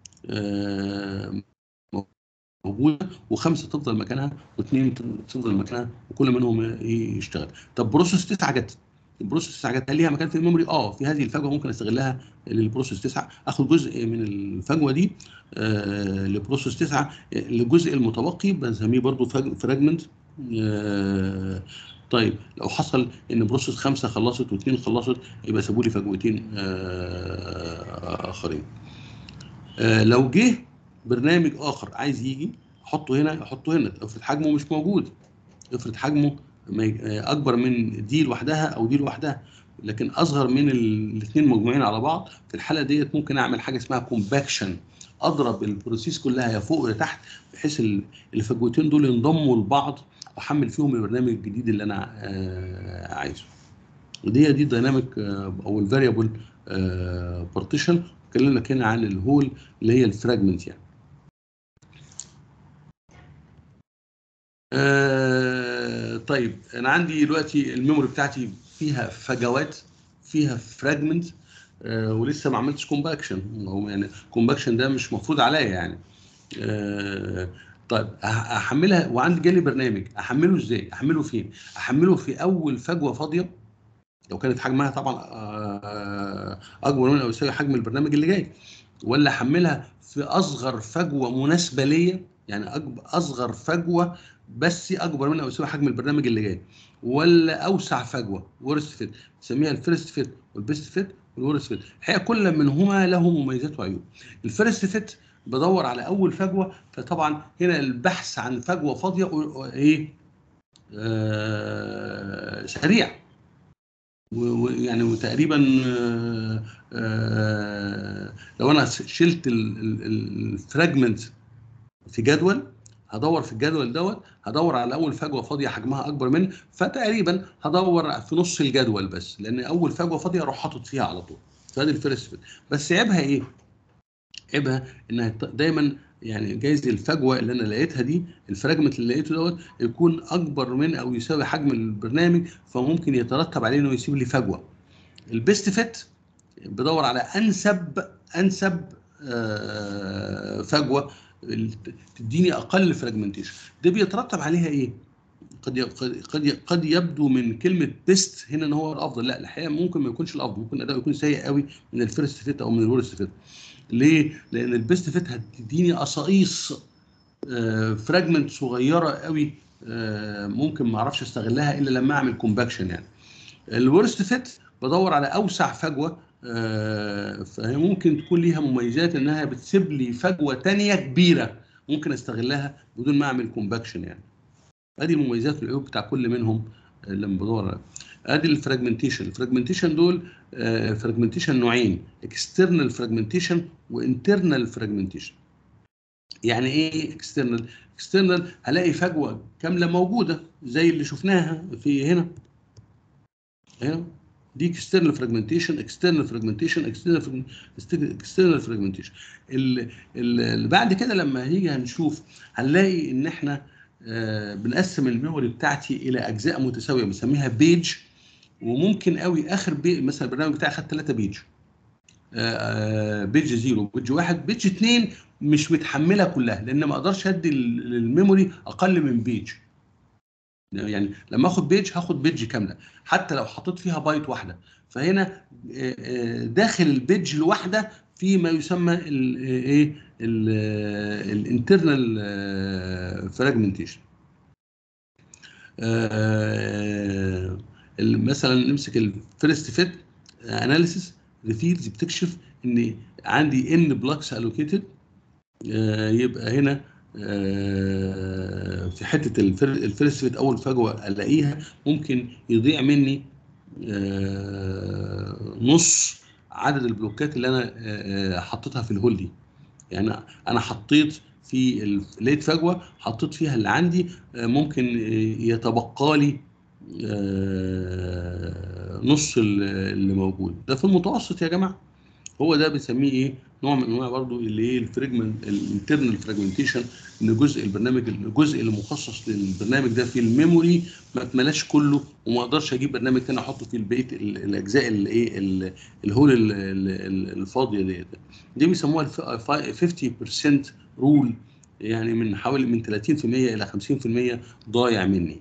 موجوده وخمسه تفضل مكانها واثنين تفضل مكانها وكل منهم يشتغل طب بروسيس 9 جت البروسيس 9 جت هل ليها مكان في الميموري اه في هذه الفجوه ممكن استغلها للبروسيس 9 اخد جزء من الفجوه دي آه لبروسيس 9 الجزء المتبقي بنسميه برضو فراجمنت آه طيب لو حصل ان بروسيس 5 خلصت واثنين خلصت يبقى سابوا لي فجوتين آه اخرين آه لو جه برنامج اخر عايز يجي احطه هنا احطه هنا افرض حجمه مش موجود افرض حجمه اكبر من دي لوحدها او دي لوحدها لكن اصغر من الاثنين مجموعين على بعض في الحاله ديت ممكن اعمل حاجه اسمها كومباكشن اضرب البروسيس كلها يا فوق يا تحت بحيث الفجوتين دول ينضموا لبعض واحمل فيهم البرنامج الجديد اللي انا عايزه ودي دي الديناميك او الفاريبل بارتيشن اتكلمنا هنا عن الهول اللي هي الفراجمنت يعني آه طيب انا عندي دلوقتي الميموري بتاعتي فيها فجوات فيها فراجمنت آه ولسه ما عملتش كومباكشن هو يعني كومباكشن ده مش مفروض عليا يعني آه طيب احملها وعندي جالي برنامج احمله ازاي احمله فين احمله في اول فجوه فاضيه لو كانت حجمها طبعا اكبر من او يساوي حجم البرنامج اللي جاي ولا احملها في اصغر فجوه مناسبه ليا يعني اصغر فجوه بس اكبر من او يساوي حجم البرنامج اللي جاي ولا اوسع فجوه ورست فيت نسميها الفيرست فيت والبيست فيت والورست فيت الحقيقه كل منهما له مميزات وعيوب الفيرست فيت بدور على اول فجوه فطبعا هنا البحث عن فجوه فاضيه ايه آه سريع ويعني وتقريبا لو انا شلت الفراجمنت في جدول هدور في الجدول دوت هدور على اول فجوه فاضيه حجمها اكبر من فتقريبا هدور في نص الجدول بس لان اول فجوه فاضيه اروح حاطط فيها على طول فادي الفيرست فيت بس عيبها ايه؟ عيبها انها دايما يعني جايز الفجوه اللي انا لقيتها دي الفراجمنت اللي لقيته دوت يكون اكبر من او يساوي حجم البرنامج فممكن يترتب عليه انه يسيب لي فجوه البيست فيت بدور على انسب انسب آه، فجوه تديني اقل فراجمنتيشن ده بيترتب عليها ايه قد قد قد يبدو من كلمه بيست هنا ان هو الافضل لا الحقيقه ممكن ما يكونش الافضل ممكن الاداء يكون سيء قوي من الفيرست فيت او من الورست فيت ليه لان البيست فيت هتديني قصايص فراجمنت صغيره قوي آه، ممكن ما اعرفش استغلها الا لما اعمل كومباكشن يعني الورست فيت بدور على اوسع فجوه آه، فهي ممكن تكون ليها مميزات انها بتسيب لي فجوه ثانيه كبيره ممكن استغلها بدون ما اعمل كومباكشن يعني ادي المميزات والعيوب بتاع كل منهم لما بدور ادي الفراجمنتيشن الفراجمنتيشن دول فراجمنتيشن نوعين اكسترنال فراجمنتيشن وانترنال فراجمنتيشن يعني ايه اكسترنال اكسترنال هلاقي فجوه كامله موجوده زي اللي شفناها في هنا هنا دي اكسترنال فراجمنتيشن اكسترنال فراجمنتيشن اكسترنال اكسترنال فراجمنتيشن اللي بعد كده لما هيجي هنشوف هنلاقي ان احنا آه بنقسم الميموري بتاعتي الى اجزاء متساويه بنسميها بيج وممكن قوي اخر بي مثلا البرنامج بتاعي خد 3 بيج آه بيج زيرو بيج واحد بيج اثنين مش متحمله كلها لان ما اقدرش ادي الميموري اقل من بيج يعني لما اخد بيج هاخد بيج كامله حتى لو حطيت فيها بايت واحده فهنا داخل البيج الواحده في ما يسمى الايه الانترنال فراجمنتيشن مثلا نمسك الفيرست فيت اناليسيس ريفيلز بتكشف ان عندي ان بلوكس الوكيتد يبقى هنا في حته الفيرست فيت اول فجوه الاقيها ممكن يضيع مني نص عدد البلوكات اللي انا حطيتها في الهول دي يعني انا حطيت في لقيت فجوه حطيت فيها اللي عندي ممكن يتبقى لي نص اللي موجود ده في المتوسط يا جماعه هو ده بنسميه ايه نوع من انواع برضو اللي ايه الفريجمنت الانترنال فراجمنتيشن ان جزء البرنامج الجزء اللي مخصص للبرنامج ده في الميموري ما اتملاش كله وما اقدرش اجيب برنامج تاني احطه في البيت الاجزاء اللي ايه الهول الفاضيه ديت دي بيسموها 50% رول يعني من حوالي من 30% الى 50% ضايع مني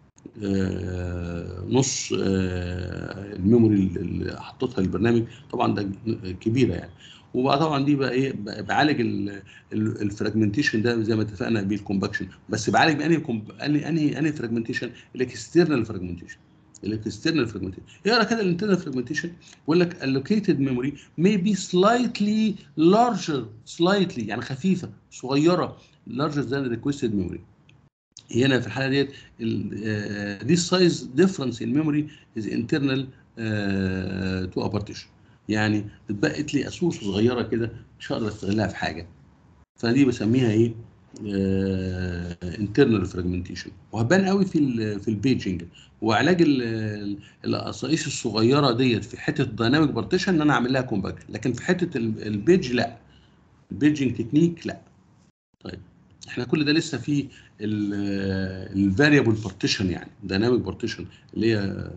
آه نص آه الميموري اللي حطيتها البرنامج طبعا ده كبيره يعني وبقى طبعا دي بقى ايه بعالج الفراجمنتيشن ده زي ما اتفقنا بالكومباكشن بس بعالج بانهي انهي انهي انهي فراجمنتيشن الاكسترنال فراجمنتيشن الاكسترنال فراجمنتيشن اقرا كده الانترنال فراجمنتيشن بيقول لك allocated memory may be slightly larger slightly يعني خفيفه صغيره larger than requested memory هنا في الحاله ديت this size difference in memory is internal uh, to a partition يعني اتبقت لي اسوس صغيره كده مش هقدر استغلها في حاجه فدي بسميها ايه انترنال فراجمنتيشن وهبان قوي في ال في البيجنج وعلاج القصائص الصغيره ديت في حته دايناميك بارتيشن ان انا اعمل لها كومباكت لكن في حته البيج لا البيجنج تكنيك لا طيب احنا كل ده لسه في الفاريبل بارتيشن يعني دايناميك بارتيشن اللي هي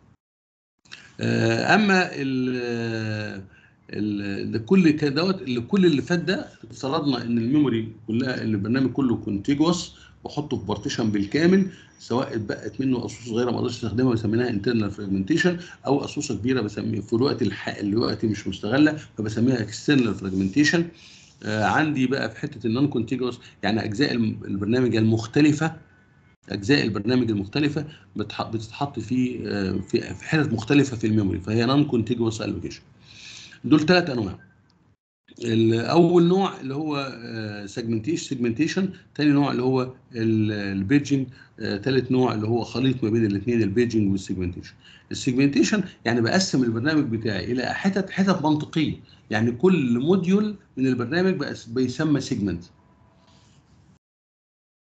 اما ال ال كل دوت اللي كل اللي فات ده افترضنا ان الميموري كلها ان البرنامج كله كونتيجوس بحطه في بارتيشن بالكامل سواء اتبقت منه اسوس صغيره ما اقدرش استخدمها بسميها انترنال فراجمنتيشن او اسوسه كبيره بسميها في الوقت الح... اللي وقتي مش مستغله فبسميها اكسترنال فراجمنتيشن آه عندي بقى في حته النون كونتيجوس يعني اجزاء البرنامج المختلفه اجزاء البرنامج المختلفه بتتحط في في حتت مختلفه في الميموري فهي نون كونتيجوس الوكيشن دول ثلاث انواع اول نوع اللي هو سيجمنتيشن سيجمنتيشن ثاني نوع اللي هو البيجنج ثالث نوع اللي هو خليط ما بين الاثنين البيجنج والسيجمنتيشن السيجمنتيشن يعني بقسم البرنامج بتاعي الى حتت حتت منطقيه يعني كل موديول من البرنامج بيسمى سيجمنت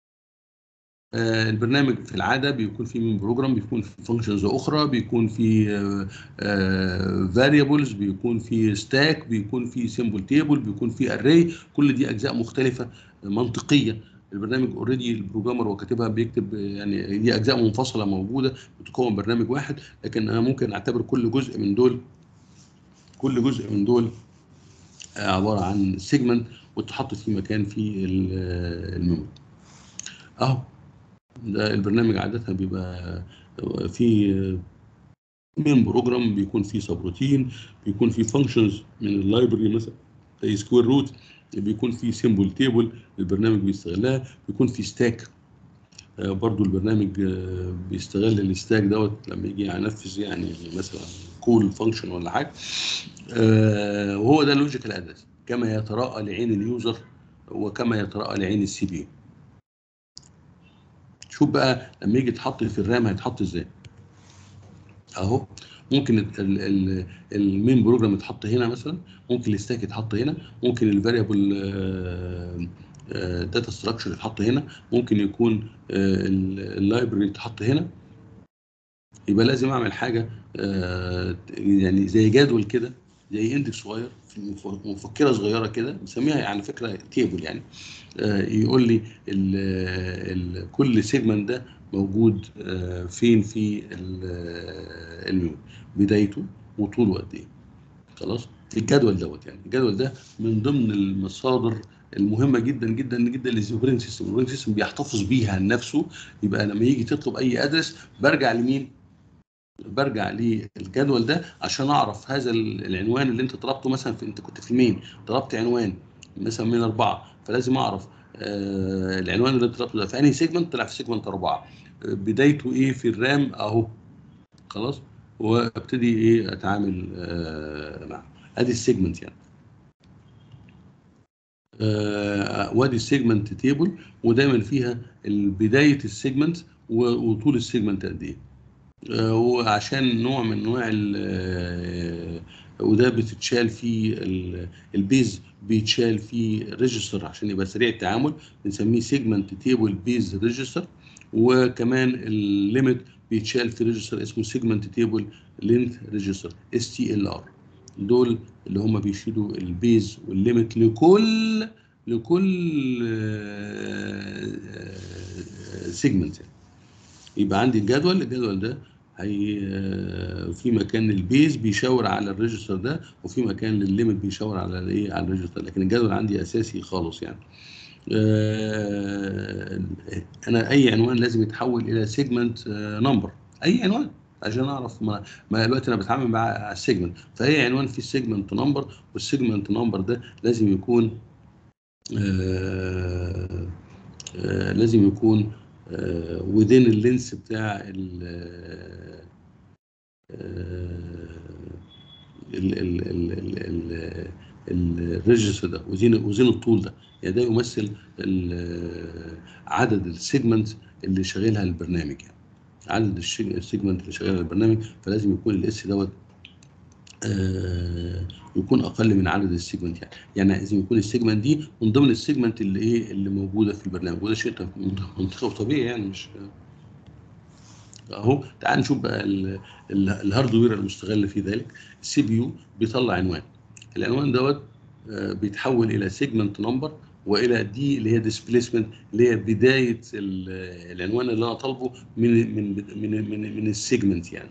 آه، البرنامج في العاده بيكون فيه من بروجرام بيكون في فانكشنز اخرى بيكون في فاريبلز بيكون في ستاك بيكون في سيمبل تيبل بيكون في اري كل دي اجزاء مختلفه منطقيه البرنامج اوريدي البروجرامر وكاتبها بيكتب يعني دي اجزاء منفصله موجوده بتكون برنامج واحد لكن انا ممكن اعتبر كل جزء من دول كل جزء من دول عباره عن سيجمنت وتحط في مكان في الميموري اهو ده البرنامج عاده بيبقى في من بروجرام بيكون فيه سبروتين بيكون فيه فانكشنز من اللايبرري مثلا زي سكوير روت بيكون فيه سيمبل تيبل البرنامج بيستغلها بيكون فيه ستاك برضو البرنامج بيستغل الستاك دوت لما يجي ينفذ يعني مثلا كول فانكشن ولا حاجه وهو ده اللوجيكال ادرس كما يتراءى لعين اليوزر وكما يتراءى لعين السي بي شوف بقى لما يجي يتحط في الرام هيتحط ازاي اهو ممكن المين بروجرام يتحط هنا مثلا ممكن الستاك يتحط هنا ممكن الفاريبل داتا ستراكشر يتحط هنا ممكن يكون اللايبرري يتحط هنا يبقى لازم اعمل حاجه يعني زي جدول كده زي اندكس صغير في مفكره صغيره كده بنسميها على فكره تيبل يعني يقول لي ال ال كل سيجمنت ده موجود فين في الميموري بدايته وطوله قد ايه خلاص الجدول دوت يعني الجدول ده من ضمن المصادر المهمه جدا جدا جدا للاوبريتنج سيستم الاوبريتنج سيستم بيحتفظ بيها لنفسه يبقى لما يجي تطلب اي ادرس برجع لمين برجع للجدول ده عشان اعرف هذا العنوان اللي انت طلبته مثلا في انت كنت في مين طلبت عنوان مثلا من اربعه فلازم اعرف آه العنوان اللي انت طلبته ده في انهي سيجمنت طلع في سيجمنت اربعه آه بدايته ايه في الرام اهو خلاص وابتدي ايه اتعامل آه معه ادي السيجمنت يعني آه وادي السيجمنت تيبل ودايما فيها بدايه السيجمنت وطول السيجمنت قد ايه آه وعشان نوع من انواع وده بتتشال فيه البيز بيتشال فيه ريجستر عشان يبقى سريع التعامل بنسميه سيجمنت تيبل بيز ريجستر وكمان الليميت بيتشال في ريجستر اسمه سيجمنت تيبل لينث ريجستر اس تي ال ار دول اللي هم بيشيلوا البيز والليميت لكل لكل سيجمنت يبقى عندي الجدول الجدول ده هي في مكان البيز بيشاور على الريجستر ده وفي مكان للليميت بيشاور على الايه على الريجستر لكن الجدول عندي اساسي خالص يعني انا اي عنوان لازم يتحول الى سيجمنت نمبر اي عنوان عشان اعرف ما, ما دلوقتي انا بتعامل مع السيجمنت فاي عنوان فيه سيجمنت نمبر والسيجمنت نمبر ده لازم يكون آآ آآ لازم يكون وذين اللينس بتاع ال الريجستر ده وزين وزين الطول ده يعني ده يمثل عدد السيجمنت اللي شغالها البرنامج يعني عدد السيجمنت اللي شغالها البرنامج فلازم يكون الاس دوت آه يكون اقل من عدد السيجمنت يعني يعني لازم يكون السيجمنت دي من ضمن السيجمنت اللي ايه اللي موجوده في البرنامج وده شيء منطقي وطبيعي يعني مش اهو تعال نشوف بقى الهاردوير المستغل في ذلك السي بي يو بيطلع عنوان العنوان دوت آه بيتحول الى سيجمنت نمبر والى دي اللي هي ديسبيسمنت اللي هي بدايه العنوان اللي انا طالبه من من من من, من السيجمنت يعني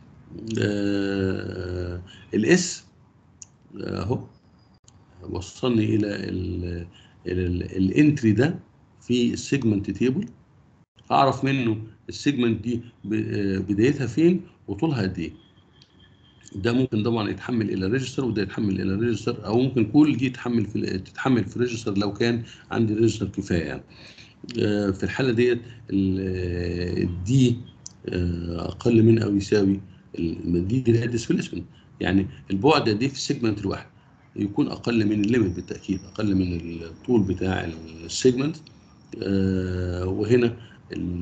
آه الاس اهو وصلني الى الانتري ده في السيجمنت تيبل اعرف منه السيجمنت دي بدايتها فين وطولها قد ايه ده ممكن طبعا يتحمل الى ريجستر وده يتحمل الى ريجستر او ممكن كل دي تتحمل في تتحمل في ريجستر لو كان عندي ريجستر كفايه يعني في الحاله ديت الدي اقل من او يساوي دي اللي هي ديسبيسمنت يعني البعد دي في السيجمنت الواحد يكون اقل من الليميت بالتاكيد اقل من الطول بتاع السيجمنت وهنا ال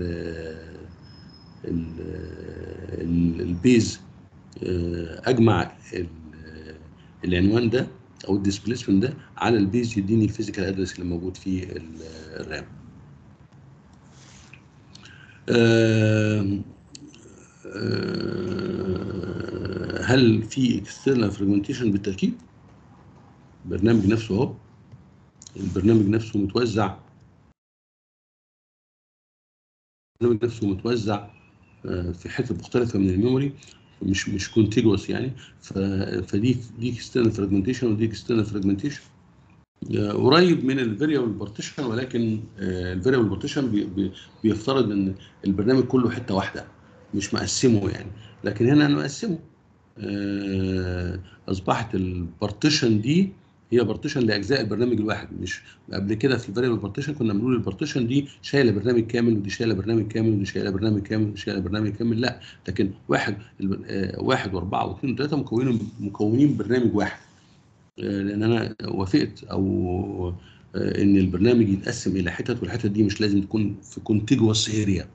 البيز اجمع العنوان ده او الديسبيسمنت ده على البيز يديني الفيزيكال ادرس اللي موجود في الرام آه، آه، هل في اكسترنال فراجمنتيشن بالتاكيد البرنامج نفسه اهو البرنامج نفسه متوزع البرنامج نفسه متوزع آه، في حتت مختلفه من الميموري مش مش كونتيجوس يعني ف- فدي دي اكسترنال فراجمنتيشن ودي اكسترنال فراجمنتيشن قريب من الفاريبل بارتيشن ولكن الفاريبل بارتيشن بيفترض ان البرنامج كله حته واحده مش مقسمه يعني لكن هنا انا مقسمه آه، اصبحت البارتيشن دي هي بارتيشن لاجزاء البرنامج الواحد مش قبل كده في الفاريبل بارتيشن كنا بنقول البارتيشن دي شايله برنامج كامل ودي شايله برنامج كامل ودي شايله برنامج كامل ودي شايله برنامج كامل لا لكن واحد الب- آه، واحد واربعه واثنين وثلاثه مكونين مكونين برنامج واحد آه، لان انا وافقت او آه، ان البرنامج يتقسم الى حتت والحتت دي مش لازم تكون في كونتيجوس اريا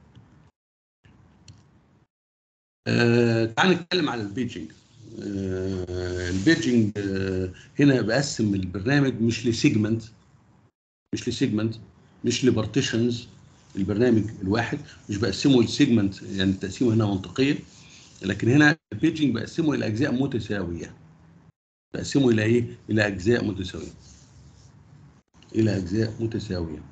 آه تعال نتكلم على البيجنج آه البيجنج آه هنا بقسم البرنامج مش لسيجمنت مش لسيجمنت مش لبارتيشنز البرنامج الواحد مش بقسمه لسيجمنت يعني التقسيمه هنا منطقيه لكن هنا البيجنج بقسمه الى اجزاء متساويه بقسمه الى ايه؟ الى اجزاء متساويه الى اجزاء متساويه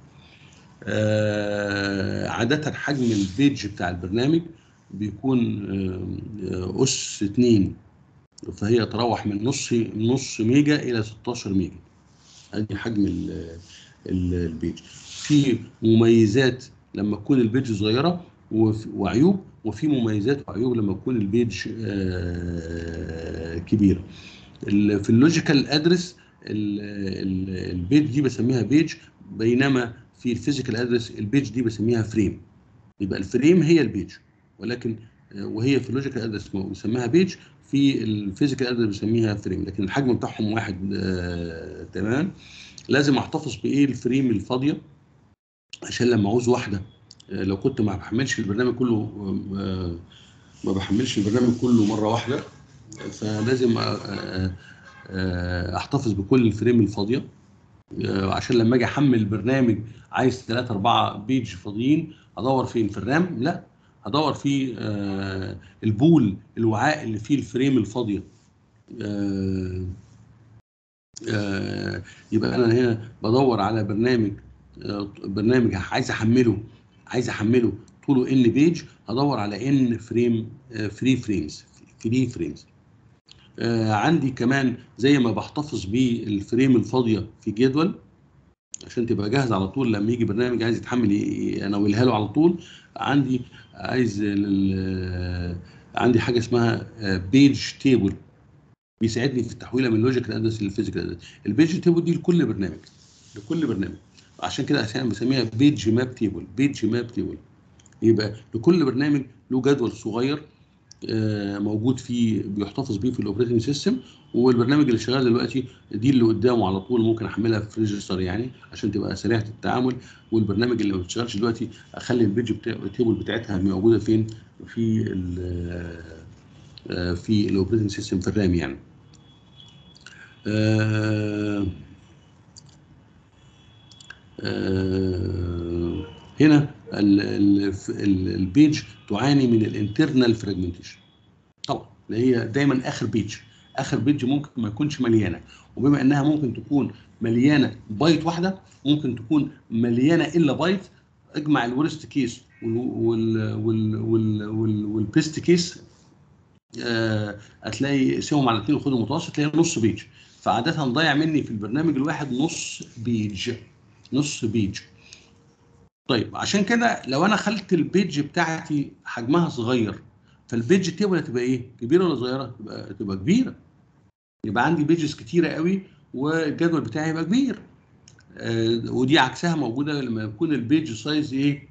آه عاده حجم البيج بتاع البرنامج بيكون آه، آه، اس 2 فهي تتراوح من نص نص ميجا الى 16 ميجا ادي حجم ال- ال- البيج في مميزات لما تكون البيج صغيره وف- وعيوب وفي مميزات وعيوب لما تكون البيج آه، كبيره ال- في اللوجيكال ادرس البيج دي بسميها بيج بينما في الفيزيكال ادرس البيج دي بسميها فريم يبقى الفريم هي البيج ولكن آه، وهي في اللوجيكال ادرس بنسميها بيج في الفيزيكال ادرس بنسميها فريم لكن الحجم بتاعهم واحد آه، تمام لازم احتفظ بايه الفريم الفاضيه عشان لما اعوز واحده آه، لو كنت ما بحملش البرنامج كله آه، ما بحملش البرنامج كله مره واحده فلازم آه، آه، آه، احتفظ بكل الفريم الفاضيه آه، عشان لما اجي احمل البرنامج عايز 3 4 بيج فاضيين ادور فين في الرام لا هدور في آه، البول الوعاء اللي فيه الفريم الفاضيه آه، آه، يبقى انا هنا بدور على برنامج آه، برنامج عايز احمله عايز احمله طوله ان بيج هدور على ان فريم فري فريمز فري فريمز عندي كمان زي ما بحتفظ بالفريم الفاضيه في جدول عشان تبقى جاهز على طول لما يجي برنامج عايز يتحمل ي- اناولها له على طول عندي عايز ال- عندي حاجه اسمها بيج تيبل بيساعدني في التحويله من لوجيكال ادرس للفيزيكال ادرس البيج تيبل دي لكل برنامج لكل برنامج عشان كده احيانا بسميها بيج ماب تيبل بيج ماب تيبل يبقى لكل برنامج له جدول صغير آه، موجود فيه بيحتفظ بيه في الاوبريتنج سيستم والبرنامج اللي شغال دلوقتي دي اللي قدامه على طول ممكن احملها في ريجستر يعني عشان تبقى سريعه التعامل والبرنامج اللي ما بتشتغلش دلوقتي اخلي البيج بتاع التيبل بتاعتها موجوده فين في ال آه، في الاوبريتنج سيستم في الرام يعني آه، آه، هنا ال- ال- ال- البيج تعاني من الانترنال فراجمنتيشن طبعا اللي هي دايما اخر بيج اخر بيج ممكن ما يكونش مليانه وبما انها ممكن تكون مليانه بايت واحده ممكن تكون مليانه الا بايت اجمع الورست كيس وال وال وال وال والبيست كيس آه، هتلاقي اقسمهم على اثنين وخد المتوسط تلاقي نص بيج فعاده ضايع مني في البرنامج الواحد نص بيج نص بيج طيب عشان كده لو انا خلت البيج بتاعتي حجمها صغير فالبيج تيبل هتبقى ايه؟ كبيره ولا صغيره؟ تبقى تبقى كبيره. يبقى عندي بيجز كتيره قوي والجدول بتاعي يبقى كبير. آه ودي عكسها موجوده لما يكون البيج سايز ايه؟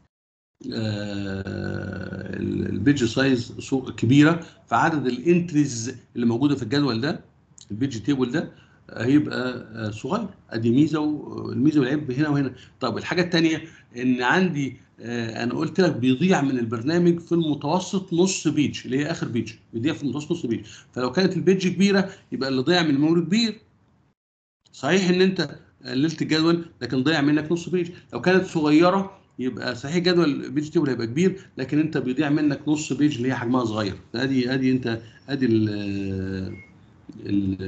آه البيج سايز سو- كبيره فعدد الانتريز اللي موجوده في الجدول ده البيج تيبل ده هيبقى آه، صغير ادي ميزه والميزه والعيب هنا وهنا طب الحاجه الثانيه ان عندي آه، انا قلت لك بيضيع من البرنامج في المتوسط نص بيج اللي هي اخر بيج بيضيع في المتوسط نص بيج فلو كانت البيج كبيره يبقى اللي ضيع من الميموري كبير صحيح ان انت قللت الجدول لكن ضيع منك نص بيج لو كانت صغيره يبقى صحيح جدول البيج تيبل هيبقى كبير لكن انت بيضيع منك نص بيج اللي هي حجمها صغير ادي ادي انت ادي ال ال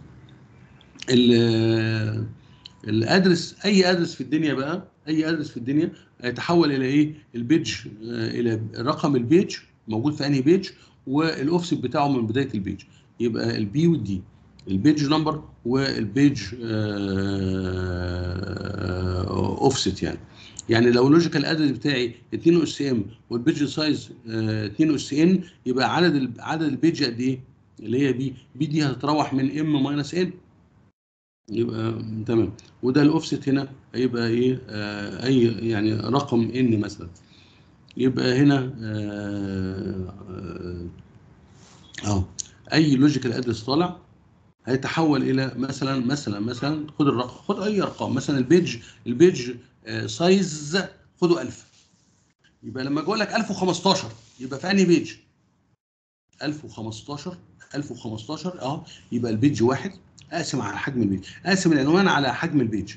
ال الادرس اي ادرس في الدنيا بقى اي ادرس في الدنيا هيتحول الى ايه البيج آه، الى رقم البيج موجود في انهي بيج والاوفست بتاعه من بدايه البيج يبقى البي والدي البيج نمبر والبيج اوفست يعني يعني لو لوجيكال ادرس بتاعي 2 اس ام والبيج سايز 2 اس ان يبقى عدد ال- عدد البيج قد ايه؟ اللي هي بي بي دي هتتراوح من ام ماينس ان يبقى تمام وده الاوفست هنا هيبقى ايه آه اي يعني رقم ان مثلا يبقى هنا آه، آه، اهو اي لوجيكال ادرس طالع هيتحول الى مثلا مثلا مثلا خد الرقم خد اي ارقام مثلا البيج البيج آه، سايز خده 1000 يبقى لما اقول لك 1015 يبقى في انهي بيج 1015 1015 اه يبقى البيج واحد اقسم على حجم البيج اقسم العنوان على حجم البيج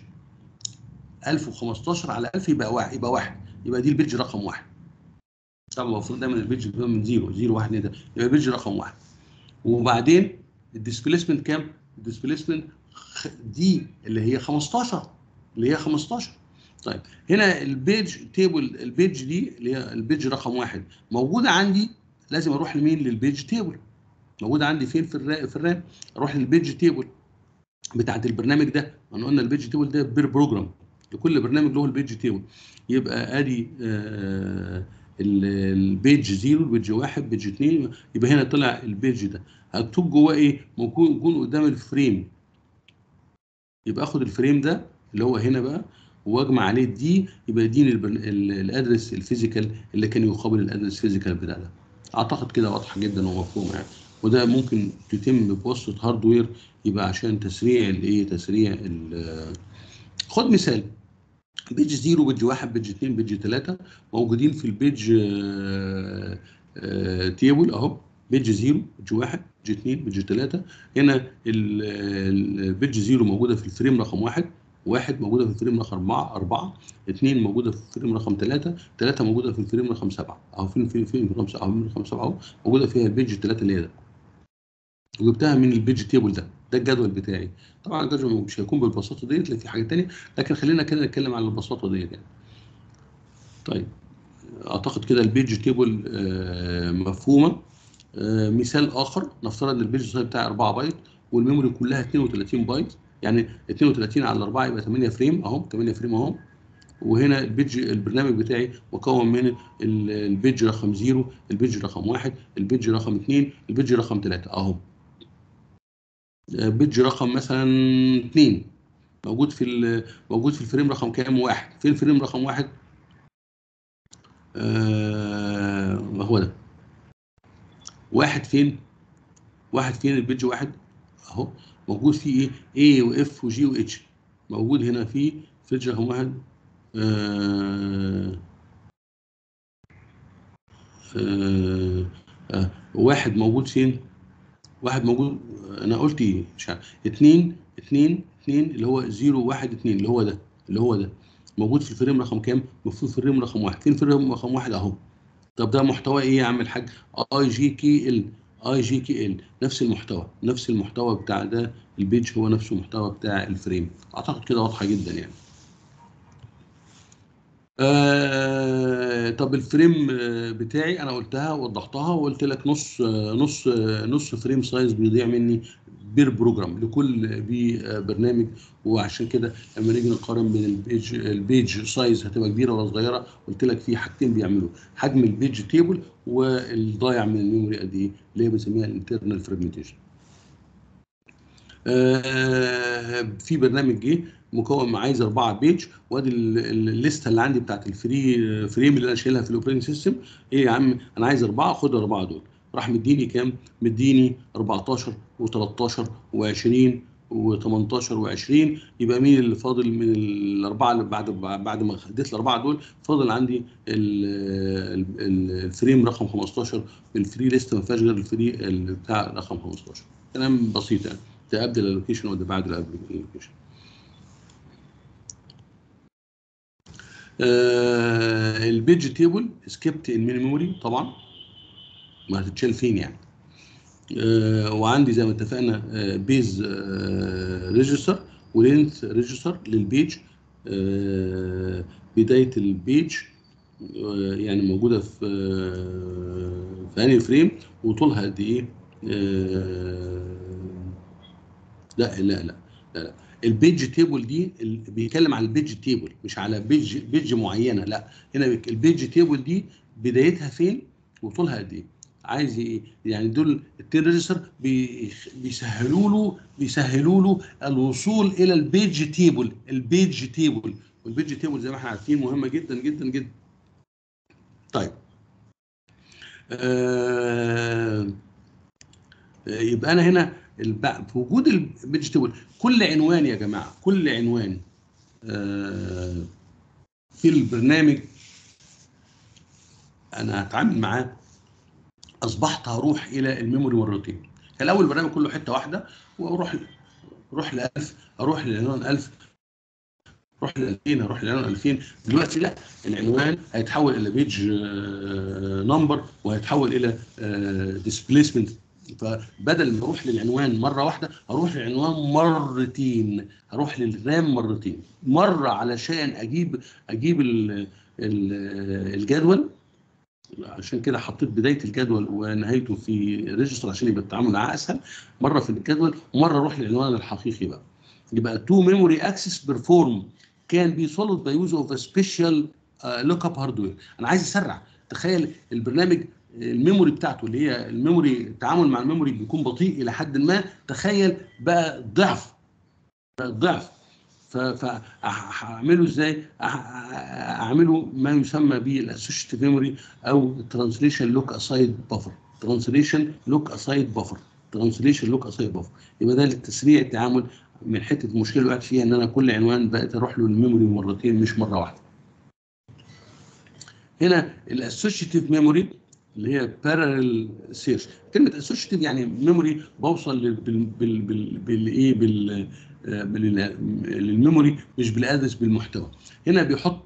1015 على 1000 يبقى واحد يبقى واحد يبقى دي البيج رقم واحد طبعا المفروض دايما البيج بيبقى من زيرو زيرو واحد ده يبقى البيج رقم واحد وبعدين الديسبيسمنت كام؟ الديسبيسمنت دي اللي هي 15 اللي هي 15 طيب هنا البيج تيبل البيج دي اللي هي البيج رقم واحد موجوده عندي لازم اروح لمين؟ للبيج تيبل موجوده عندي فين في الرام في الرام؟ اروح للبيج تيبل بتاعت البرنامج ده احنا قلنا البيج تيبل ده بير بروجرام لكل برنامج له البيج تيبل يبقى ادي آه ال- البيج زيرو البيج واحد بيج اثنين يبقى هنا طلع البيج ده هكتب جواه ايه؟ ممكن يكون قدام الفريم يبقى اخد الفريم ده اللي هو هنا بقى واجمع عليه دي يبقى يديني البرن- ال- الادرس الفيزيكال اللي كان يقابل الادرس الفيزيكال بتاع ده اعتقد كده واضحه جدا ومفهومه يعني وده ممكن تتم بواسطه هاردوير يبقى عشان تسريع الايه تسريع ال- خد مثال بيج 0 بيج 1 بيج 2 بيج 3 موجودين في البيج آه، آه، تيبل اهو بيج 0 بيج 1 بيج 2 بيج 3 هنا ال- البيج 0 موجوده في الفريم رقم 1 واحد موجوده في الفريم رقم 4 4 اثنين موجوده في الفريم رقم 3 3 موجوده في الفريم رقم 7 اهو فين فين فين رقم 7 اهو رقم 7 اهو موجوده فيها البيج 3 اللي هي ده وجبتها من البيج تيبل ده ده الجدول بتاعي طبعا الجدول مش هيكون بالبساطه ديت لا في حاجه ثانيه لكن خلينا كده نتكلم على البساطه ديت يعني طيب اعتقد كده البيج تيبل آه، مفهومه آه، مثال اخر نفترض ان البيج سايز بتاعي 4 بايت والميموري كلها 32 بايت يعني 32 على 4 يبقى 8 فريم اهو 8 فريم اهو وهنا البيج البرنامج بتاعي مكون من ال- البيج رقم 0 البيج رقم 1 البيج رقم 2 البيج رقم 3 اهو بيج رقم مثلا 2 موجود في ال- موجود في الفريم رقم كام واحد فين الفريم رقم واحد آه ما هو ده واحد فين واحد فين البيج واحد اهو موجود فيه ايه A واف وجي واتش موجود هنا في فريج رقم واحد آه آه آه واحد موجود فين واحد موجود انا قلت ايه مش عارف اتنين اتنين اتنين اللي هو زيرو واحد اتنين اللي هو ده اللي هو ده موجود في الفريم رقم كام؟ المفروض في الفريم رقم واحد فين الفريم رقم واحد اهو طب ده محتوى ايه يا عم الحاج؟ اي جي كي ال اي جي كي ال نفس المحتوى نفس المحتوى بتاع ده البيج هو نفس المحتوى بتاع الفريم اعتقد كده واضحه جدا يعني آه طب الفريم آه، بتاعي انا قلتها ووضحتها وقلت لك نص آه، نص آه، نص فريم سايز بيضيع مني بير بروجرام لكل بي آه، برنامج وعشان كده لما نيجي نقارن بين البيج البيج سايز هتبقى كبيره ولا صغيره قلت لك في حاجتين بيعملوا حجم البيج تيبل والضايع من الميموري قد ايه اللي هي بنسميها الانترنال فريجمنتيشن آه، في برنامج جه مكون عايز 4 بيج وادي ال- ال- الليسته اللي عندي بتاعت الفري فريم اللي انا شايلها في الاوبريتنج سيستم ايه يا عم انا عايز اربعه خد الاربعه دول راح مديني كام؟ مديني 14 و13 و20 و18 و20 يبقى مين اللي فاضل من الاربعه اللي بعد بعد ما اديت الاربعه دول فاضل عندي ال- ال- الفريم رقم 15 الفري ليست ما فيهاش غير الفري ال- بتاع رقم 15 كلام بسيط يعني ده قبل الالوكيشن وده بعد الالوكيشن آه البيج تيبل سكيبت المين ميموري طبعا ما هتتشال فين يعني آه وعندي زي ما اتفقنا آه بيز آه ريجستر ولينث ريجستر للبيج آه بدايه البيج آه يعني موجوده في آه في انهي فريم وطولها قد ايه آه لا لا لا لا, لا. البيج تيبل دي ال- بيتكلم على البيج تيبل مش على بيج بيج معينه لا هنا بيك- البيج تيبل دي بدايتها فين وطولها قد ايه عايز ايه يعني دول التين ريجستر بيسهلوا له بيسهلوا له الوصول الى البيج تيبل البيج تيبل والبيج تيبل زي ما احنا عارفين مهمه جدا جدا جدا طيب آه يبقى انا هنا الب- في وجود البيج تيبل كل عنوان يا جماعه كل عنوان آه، في البرنامج انا هتعامل معاه اصبحت هروح الى الميموري مرتين كان الاول البرنامج كله حته واحده واروح اروح ل 1000 اروح للعنوان 1000 اروح ل 2000 اروح للعنوان 2000 دلوقتي لا العنوان هيتحول الى بيج نمبر وهيتحول الى ديسبيسمنت فبدل ما اروح للعنوان مره واحده اروح للعنوان مرتين اروح للرام مرتين مره علشان اجيب اجيب ال ال الجدول عشان كده حطيت بدايه الجدول ونهايته في ريجستر عشان يبقى التعامل معاه اسهل مره في الجدول ومره اروح للعنوان الحقيقي بقى يبقى تو ميموري اكسس بيرفورم كان بي سولد باي يوز اوف سبيشال لوك اب هاردوير انا عايز اسرع تخيل البرنامج الميموري بتاعته اللي هي الميموري التعامل مع الميموري بيكون بطيء الى حد ما تخيل بقى ضعف بقى ضعف فهعمله ازاي؟ اعمله ما يسمى بالاسوشيتيف ميموري او ترانسليشن لوك اسايد بفر ترانسليشن لوك اسايد بفر ترانسليشن لوك اسايد بفر يبقى ده لتسريع التعامل من حته المشكله اللي وقعت فيها ان انا كل عنوان بقيت اروح له الميموري مرتين مش مره واحده. هنا الاسوشيتيف ميموري اللي هي بارالل سيرش كلمه اسوشيتيف يعني ميموري بوصل بال بال بال بالايه بال للميموري مش بالادرس بالمحتوى هنا بيحط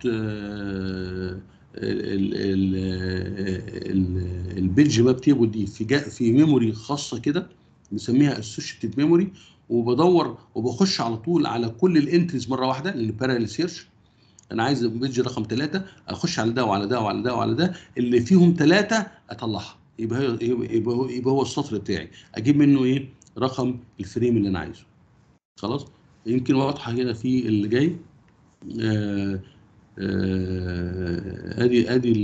البيج ماب تيبل دي في جا في ميموري خاصه كده بنسميها اسوشيتيف ميموري وبدور وبخش على طول على كل الانتريز مره واحده لان بارالل سيرش انا عايز بيج رقم ثلاثة اخش على ده وعلى ده وعلى ده وعلى ده اللي فيهم ثلاثة اطلعها يبقى هي يبقى هو, يبقى هو السطر بتاعي اجيب منه ايه رقم الفريم اللي انا عايزه خلاص يمكن واضحه هنا في اللي جاي آه آه ادي ادي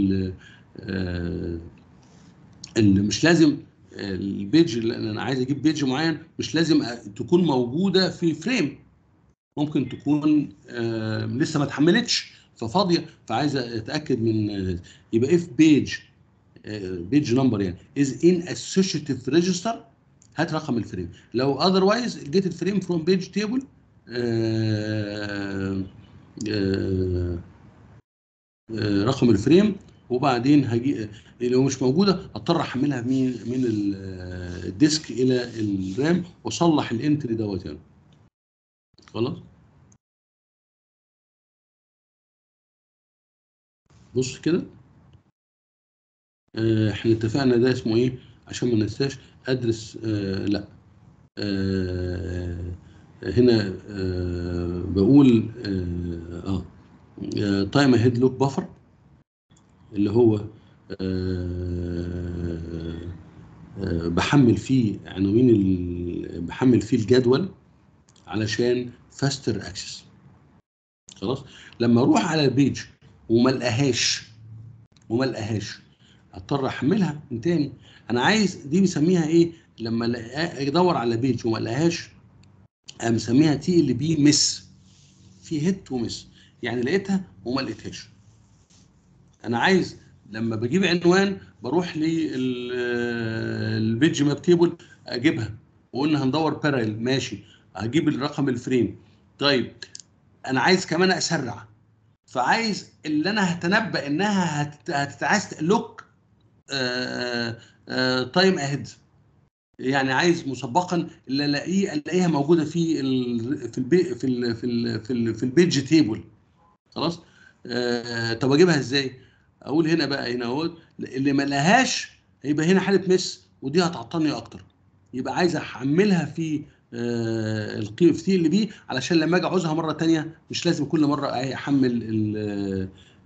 اللي مش لازم البيج اللي انا عايز اجيب بيج معين مش لازم تكون موجوده في فريم ممكن تكون آه لسه ما اتحملتش ففاضيه فعايز اتاكد من يبقى اف بيج بيج نمبر يعني از ان اسوشيتيف ريجستر هات رقم الفريم لو اذروايز جيت الفريم فروم بيج تيبل رقم الفريم وبعدين هجي لو مش موجوده اضطر احملها من من الديسك الى الرام واصلح الانتري دوت يعني خلاص بص كده آه احنا اتفقنا ده اسمه ايه عشان ما ننساش ادرس آه لا آه هنا آه بقول اه, آه تايم هيد لوك بفر اللي هو آه آه بحمل فيه عناوين بحمل فيه الجدول علشان فاستر اكسس خلاص لما اروح على البيج وما لقاهاش وما لقاهاش اضطر احملها من تاني انا عايز دي بسميها ايه لما ادور على بيج وما لقاهاش انا مسميها تي ال بي مس في هيت ومس يعني لقيتها وما لقيتهاش انا عايز لما بجيب عنوان بروح للبيج ماب تيبل اجيبها وقلنا هندور بارل ماشي هجيب الرقم الفريم طيب انا عايز كمان اسرع فعايز اللي انا هتنبأ انها هتتعاز لوك تايم اهيد يعني عايز مسبقا اللي الاقيه الاقيها موجوده في ال في البي في ال في ال في, ال في البيج تيبل خلاص آه طب اجيبها ازاي اقول هنا بقى هنا اهو اللي ما لهاش هيبقى هنا حاله مس ودي هتعطلني اكتر يبقى عايز احملها في آه القيم في تي ال بي علشان لما اجي اعوزها مره ثانيه مش لازم كل مره احمل ال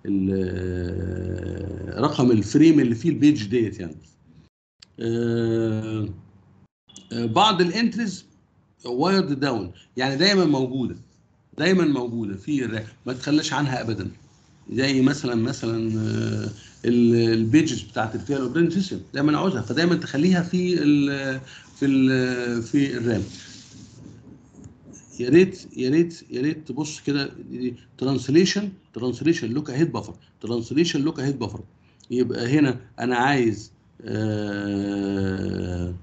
ال رقم الفريم اللي فيه البيج ديت يعني آه بعض الانتريز وايرد داون يعني دايما موجوده دايما موجوده في الرام ما تخلاش عنها ابدا زي مثلا مثلا البيجز بتاعت اللي فيها الاوبريتنج سيستم دايما عاوزها فدايما تخليها في ال في ال في الرام يا ريت يا ريت يا ريت تبص كده ترانسليشن ترانسليشن لوك اهيد بفر ترانسليشن لوك اهيد بفر يبقى هنا انا عايز آآ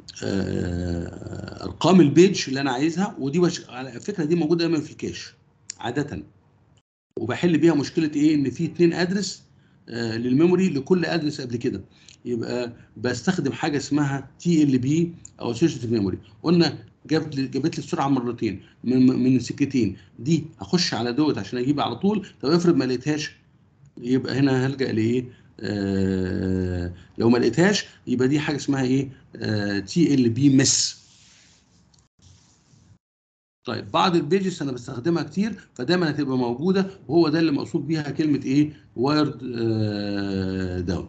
آآ ارقام البيج اللي انا عايزها ودي بش... على فكره دي موجوده دايما في الكاش عاده وبحل بيها مشكله ايه ان في اثنين ادرس آه للميموري لكل ادرس قبل كده يبقى بستخدم حاجه اسمها تي ال بي او اسوشيتيف ميموري قلنا جابت لي جابت لي السرعه مرتين من من سكتين دي اخش على دوت عشان اجيبها على طول طب افرض ما لقيتهاش يبقى هنا هلجا لايه آه لو ما لقيتهاش يبقى دي حاجه اسمها ايه تي ال بي مس طيب بعض البيجز انا بستخدمها كتير فدايما هتبقى موجوده وهو ده اللي مقصود بيها كلمه ايه وايرد داون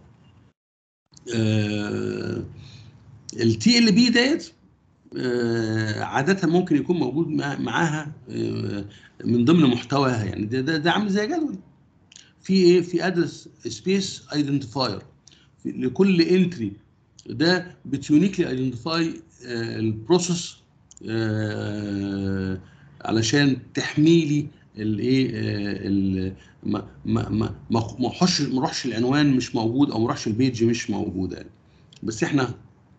التي ال بي ديت آه عادة ممكن يكون موجود معاها آه من ضمن محتواها يعني ده ده, ده عامل زي جدول في ايه في ادرس سبيس ايدنتيفاير لكل انتري ده بتيونيكلي ايدنتيفاي البروسيس علشان تحمي لي الايه ما ما ما ما احش ما اروحش العنوان مش موجود او ما اروحش البيج مش موجوده يعني بس احنا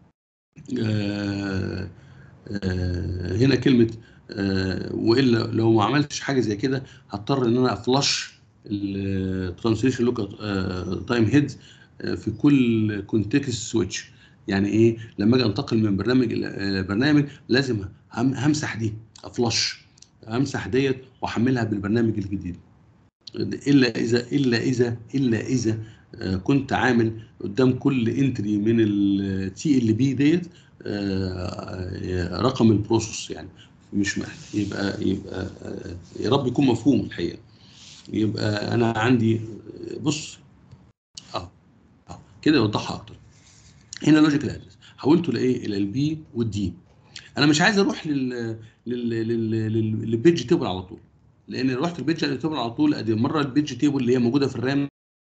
آآ آآ هنا كلمه والا لو ما عملتش حاجه زي كده هضطر ان انا افلش الترانسليشن لوك تايم هيد في كل كونتكست سويتش يعني ايه لما اجي انتقل من برنامج الى برنامج لازم همسح دي افلش همسح ديت واحملها بالبرنامج الجديد الا اذا الا اذا الا اذا كنت عامل قدام كل انتري من التي ال بي ديت رقم البروسيس يعني مش محتاج يبقى يبقى يا رب يكون مفهوم الحقيقه يبقى انا عندي بص اه اه كده يوضحها اكتر هنا لوجيكال ادرس حولته لايه الى البي والدي انا مش عايز اروح لل لل لل للبيج تيبل على طول لان لو رحت البيج تيبل على طول ادي مره البيج تيبل اللي هي موجوده في الرام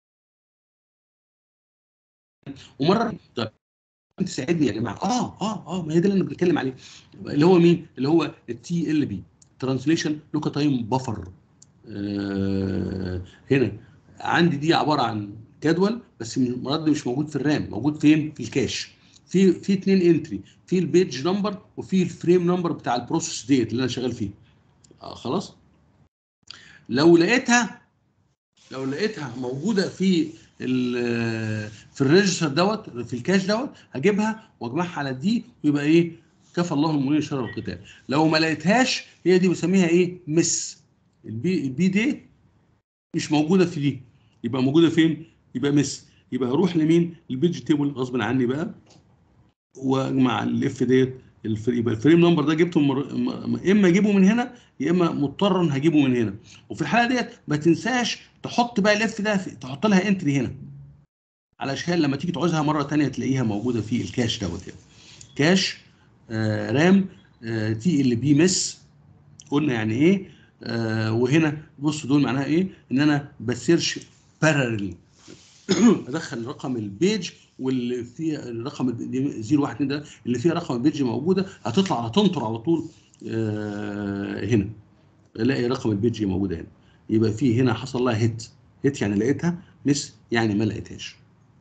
ومره طيب تساعدني يا جماعه اه اه اه ما هي ده اللي انا بتكلم عليه اللي هو مين اللي هو التي ال بي ترانسليشن لوكا تايم بفر هنا عندي دي عباره عن جدول بس المره دي مش موجود في الرام موجود فين في الكاش في في اثنين انتري في البيج نمبر وفي الفريم نمبر بتاع البروسيس ديت اللي انا شغال فيه آه خلاص لو لقيتها لو لقيتها موجوده في في الريجستر دوت في الكاش دوت هجيبها واجمعها على دي ويبقى ايه كفى الله المؤمنين شر القتال لو ما لقيتهاش هي دي بسميها ايه مس البي البي دي مش موجوده في دي يبقى موجوده فين يبقى مس يبقى هروح لمين البيج تيبل غصب عني بقى واجمع الاف ديت يبقى الفريم نمبر ده جبته مر... اما اجيبه من هنا يا اما مضطرا هجيبه من هنا وفي الحاله ديت ما تنساش تحط بقى الاف ده في... تحط لها انتري هنا علشان لما تيجي تعوزها مره ثانيه تلاقيها موجوده في الكاش دوت يعني. كاش آه رام آه تي ال بي مس قلنا يعني ايه آه وهنا بص دول معناها ايه ان انا بسيرش باراليل ادخل رقم البيج واللي فيها الرقم 012 ده اللي فيها رقم البيج موجوده هتطلع هتنطر على طول آه هنا الاقي رقم البيج موجوده هنا يبقى في هنا حصل لها هيت هيت يعني لقيتها مس يعني ما لقيتهاش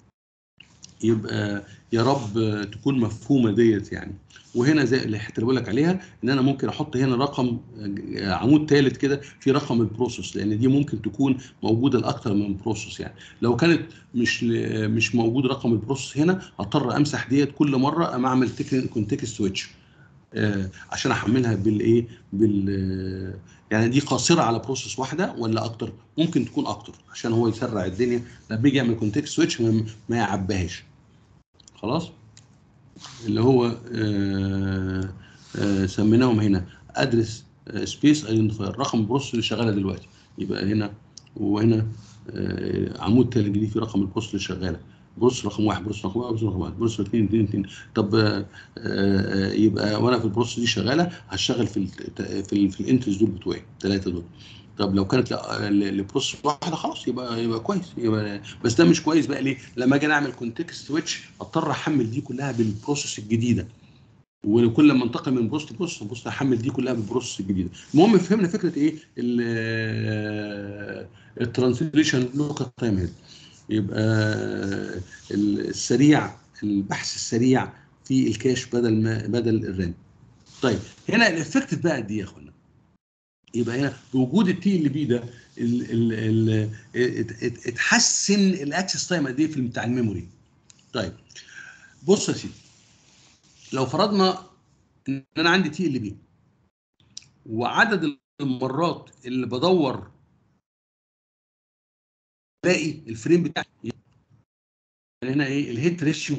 يبقى يا رب تكون مفهومه ديت يعني وهنا زي الحته اللي بقول لك عليها ان انا ممكن احط هنا رقم عمود ثالث كده في رقم البروسيس لان دي ممكن تكون موجوده لاكثر من بروسيس يعني لو كانت مش مش موجود رقم البروسيس هنا هضطر امسح ديت كل مره اما اعمل كونتكست سويتش آه عشان احملها بالايه بال يعني دي قاصره على بروسيس واحده ولا اكتر ممكن تكون اكتر عشان هو يسرع الدنيا لما بيجي يعمل كونتكست سويتش ما ما يعبيهاش خلاص اللي هو آه آه سميناهم هنا ادرس سبيس ايدنتيفاير رقم البروسيس اللي شغاله دلوقتي يبقى هنا وهنا آه عمود تالت جديد في رقم البروسيس اللي شغاله بروس رقم واحد بروس رقم واحد بروس رقم واحد بروس اثنين اثنين اثنين طب آه آه يبقى وانا في البروس دي شغاله هشتغل في ال في ال في الانترز دول بتوعي الثلاثه دول طب لو كانت لبروس واحده خلاص يبقى يبقى كويس يبقى بس ده مش كويس بقى ليه؟ لما اجي اعمل كونتكست سويتش اضطر احمل دي كلها بالبروسيس الجديده وكل ما انتقل من بروست لبروست بص احمل دي كلها بالبروسيس الجديده المهم فهمنا فكره ايه الترانسليشن لوكال تايم هيد يبقى السريع البحث السريع في الكاش بدل ما بدل الرام طيب هنا الافكتيف بقى قد ايه يا اخوانا يبقى هنا بوجود التي ال بي ده ال ال ال اتحسن الاكسس تايم قد ايه في بتاع الميموري طيب بص يا سيدي لو فرضنا ان انا عندي تي ال بي وعدد المرات اللي بدور الاقي الفريم بتاعي يعني هنا ايه الهيت ريشيو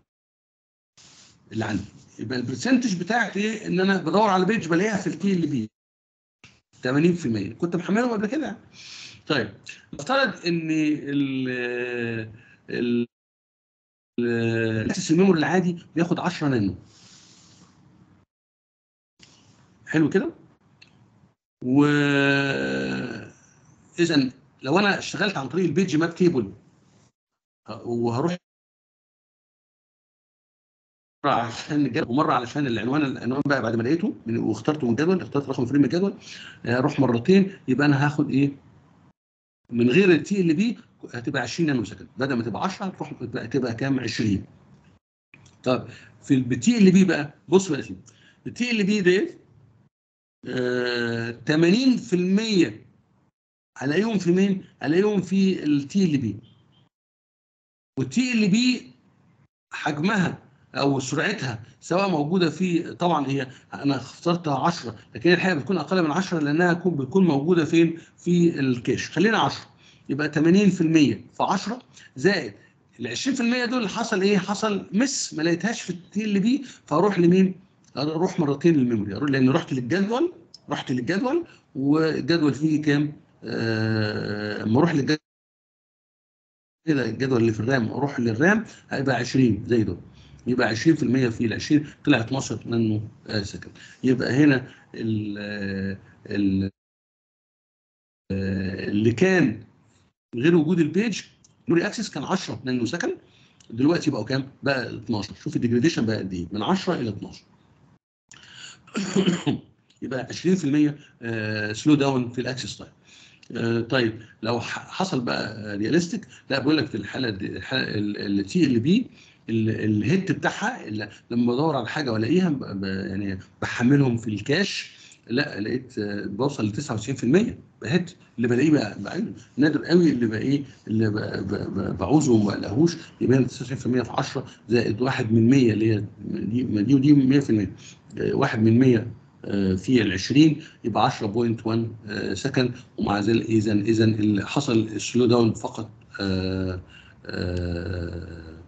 اللي عندي يبقى البرسنتج بتاعت ايه ان انا بدور على بيج بلاقيها في التي ال بي 80% كنت محملهم قبل كده طيب نفترض ان ال ال الاكسس الميموري العادي بياخد 10 نانو حلو كده و اذا لو انا اشتغلت عن طريق البيج ماب تيبل وهروح عشان الجدول ومره علشان العنوان العنوان بقى بعد ما لقيته واخترته من الجدول اخترت رقم فريم الجدول اروح مرتين يبقى انا هاخد ايه من غير التي ال بي هتبقى 20 نانو سكند بدل ما تبقى 10 تروح تبقى كام 20 طب في التي ال بي بقى بص بقى سيدي التي ال بي ديت آه 80% هلاقيهم في مين؟ هلاقيهم في التي ال بي والتي ال بي حجمها او سرعتها سواء موجوده في طبعا هي انا اخترتها 10 لكن الحقيقه بتكون اقل من 10 لانها بتكون موجوده فين؟ في الكاش خلينا 10 يبقى 80% في 10 زائد ال 20% دول حصل ايه؟ حصل مس ما لقيتهاش في التي ال بي فاروح لمين؟ اروح مرتين للميموري اروح لان رحت للجدول رحت للجدول والجدول فيه كام؟ اما آه اروح للجدول كده الجدول اللي في الرام اروح للرام هيبقى 20 زي دول يبقى 20% في ال 20 طلع 12 نانو سكند يبقى هنا ال ال اللي كان غير وجود البيج ميموري اكسس كان 10 نانو سكند دلوقتي بقوا كام؟ بقى 12 شوف الديجريديشن بقى قد ايه؟ من 10 الى 12 يبقى 20% سلو داون في الاكسس تايم طيب لو حصل بقى رياليستيك لا بقول لك في الحاله دي التي ال بي الهيت بتاعها لما بدور على حاجه والاقيها يعني بحملهم في الكاش لا لقيت بوصل ل 99% هيت اللي بلاقيه بقى, بقى نادر قوي اللي بقى ايه اللي بعوزه وما بلاقيهوش يبقى 99% في 10 زائد 1 من 100 اللي هي دي دي ودي 100% 1 من 100 في ال 20 يبقى 10.1 سكند ومع ذلك اذا اذا اللي حصل السلو داون فقط آآ آآ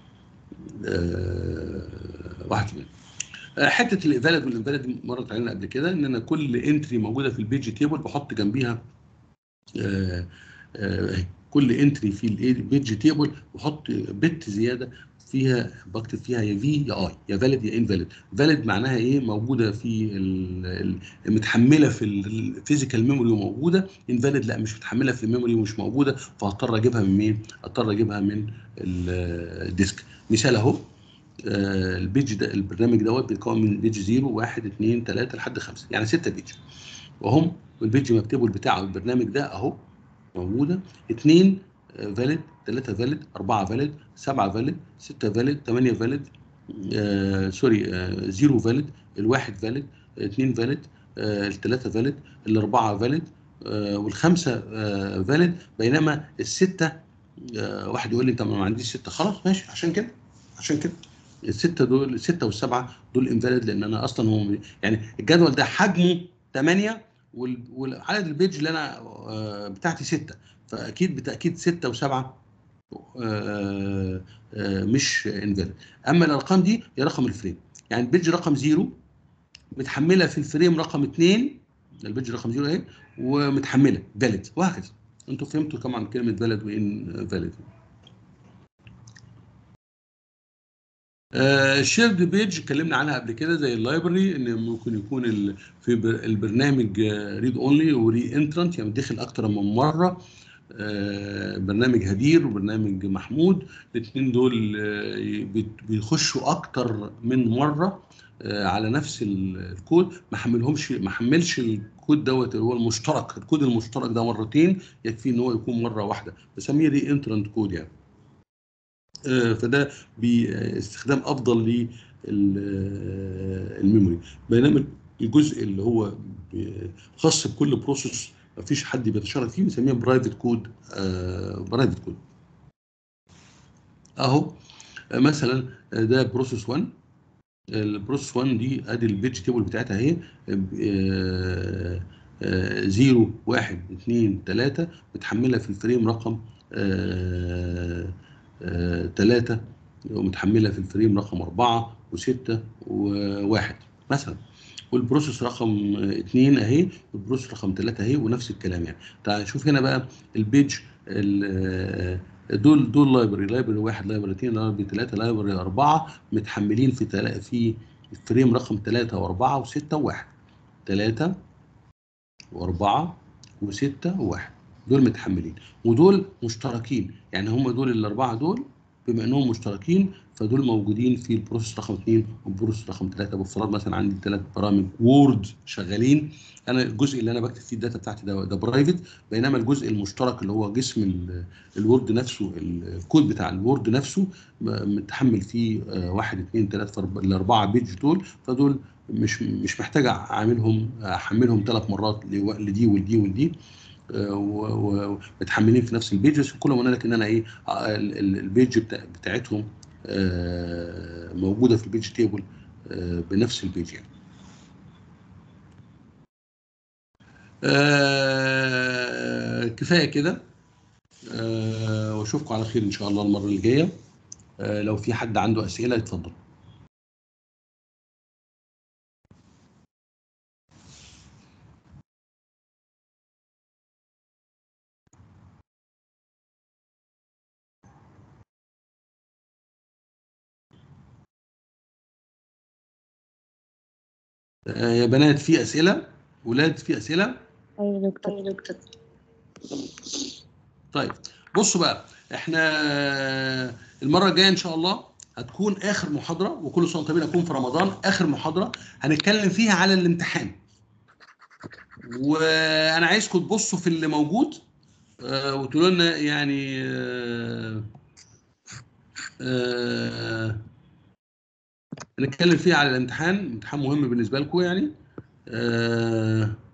واحد حته الانفاليد والانفاليد مرت علينا قبل كده ان انا كل انتري موجوده في البيج تيبل بحط جنبيها آآ آآ كل انتري في البيج تيبل بحط بت زياده فيها بكتب فيها يا في يا اي يا فاليد يا انفاليد فاليد معناها ايه موجوده في متحمله في الفيزيكال ميموري وموجوده انفاليد لا مش متحمله في الميموري ومش موجوده فهضطر اجيبها من مين؟ اضطر اجيبها من الديسك مثال اهو آه البيج ده البرنامج دوت بيتكون من بيج 0 1 2 3 لحد 5 يعني 6 بيج وهم والبيج مكتبه بتاعه البرنامج ده اهو موجوده اثنين فاليد 3 فاليد 4 فاليد 7 فاليد 6 فاليد 8 فاليد آه سوري آه 0 فاليد الواحد فاليد 2 فاليد آه الثلاثه فاليد الاربعه فاليد آه والخمسه آه فاليد بينما السته آه واحد يقول لي انت ما عنديش سته خلاص ماشي عشان كده عشان كده السته دول السته والسبعه دول انفاليد لان انا اصلا هو يعني الجدول ده حجمه 8 وعدد البيج اللي انا آه، بتاعتي سته فاكيد بالتاكيد سته وسبعه آه، آه، مش انفاليد اما الارقام دي هي رقم الفريم يعني البيج رقم زيرو متحمله في الفريم رقم اثنين البيج رقم زيرو اهي ومتحمله فاليد وهكذا انتوا فهمتوا طبعا كلمه فاليد وان فاليد الشيرد بيج اتكلمنا عنها قبل كده زي اللايبرري ان ممكن يكون في البرنامج ريد اونلي وري انترنت يعني داخل اكتر من مره آه، برنامج هدير وبرنامج محمود الاثنين دول آه، بيخشوا اكتر من مره آه، على نفس الكود ما حملهمش ما حملش الكود دوت اللي هو المشترك الكود المشترك ده مرتين يكفي ان هو يكون مره واحده بسميه ري انترنت كود يعني فده باستخدام افضل للميموري بينما الجزء اللي هو خاص بكل بروسيس ما فيش حد بيتشارك فيه بنسميه برايفت كود برايفت كود اهو مثلا ده بروسيس 1 البروسيس 1 دي ادي البيج تيبل بتاعتها اهي 0 1 2 3 متحمله في الفريم رقم 3 آه، ومتحمله في الفريم رقم 4 و6 و1 مثلا والبروسيس رقم 2 اهي والبروسيس رقم 3 اهي ونفس الكلام يعني تعال شوف هنا بقى البيج دول دول لايبرري لايبرري 1 لايبرري 2 لايبرري 3 لايبرري 4 متحملين في تلا في فريم رقم 3 و4 و6 و1 3 و4 و6 و1 دول متحملين ودول مشتركين يعني هم دول الاربعه دول بما انهم مشتركين فدول موجودين في البروسيس رقم 2 والبروسيس رقم 3 بافتراض مثلا عندي ثلاث برامج وورد شغالين انا الجزء اللي انا بكتب فيه الداتا بتاعتي ده ده برايفت بينما الجزء المشترك اللي هو جسم الوورد نفسه الكود بتاع الوورد نفسه متحمل فيه آه، واحد اثنين ثلاثه الاربعه بيج دول فدول مش مش محتاج اعملهم احملهم ثلاث مرات لدي ولدي ولدي ومتحملين في نفس البيج بس كل ما قلنا لك ان انا ايه البيج بتاعتهم آه، موجوده في البيج تيبل آه، بنفس البيج يعني آه، كفايه كده واشوفكم على خير ان شاء الله المره اللي جايه لو في حد عنده اسئله يتفضل آه، يا بنات في اسئله ولاد في اسئله ايوه دكتور ايوه دكتور طيب بصوا بقى احنا المره الجايه ان شاء الله هتكون اخر محاضره وكل سنه وانتم اكون في رمضان اخر محاضره هنتكلم فيها على الامتحان وانا عايزكم تبصوا في اللي موجود آه وتقولوا لنا يعني آه آه نتكلم فيها على الامتحان امتحان مهم بالنسبه لكم يعني آه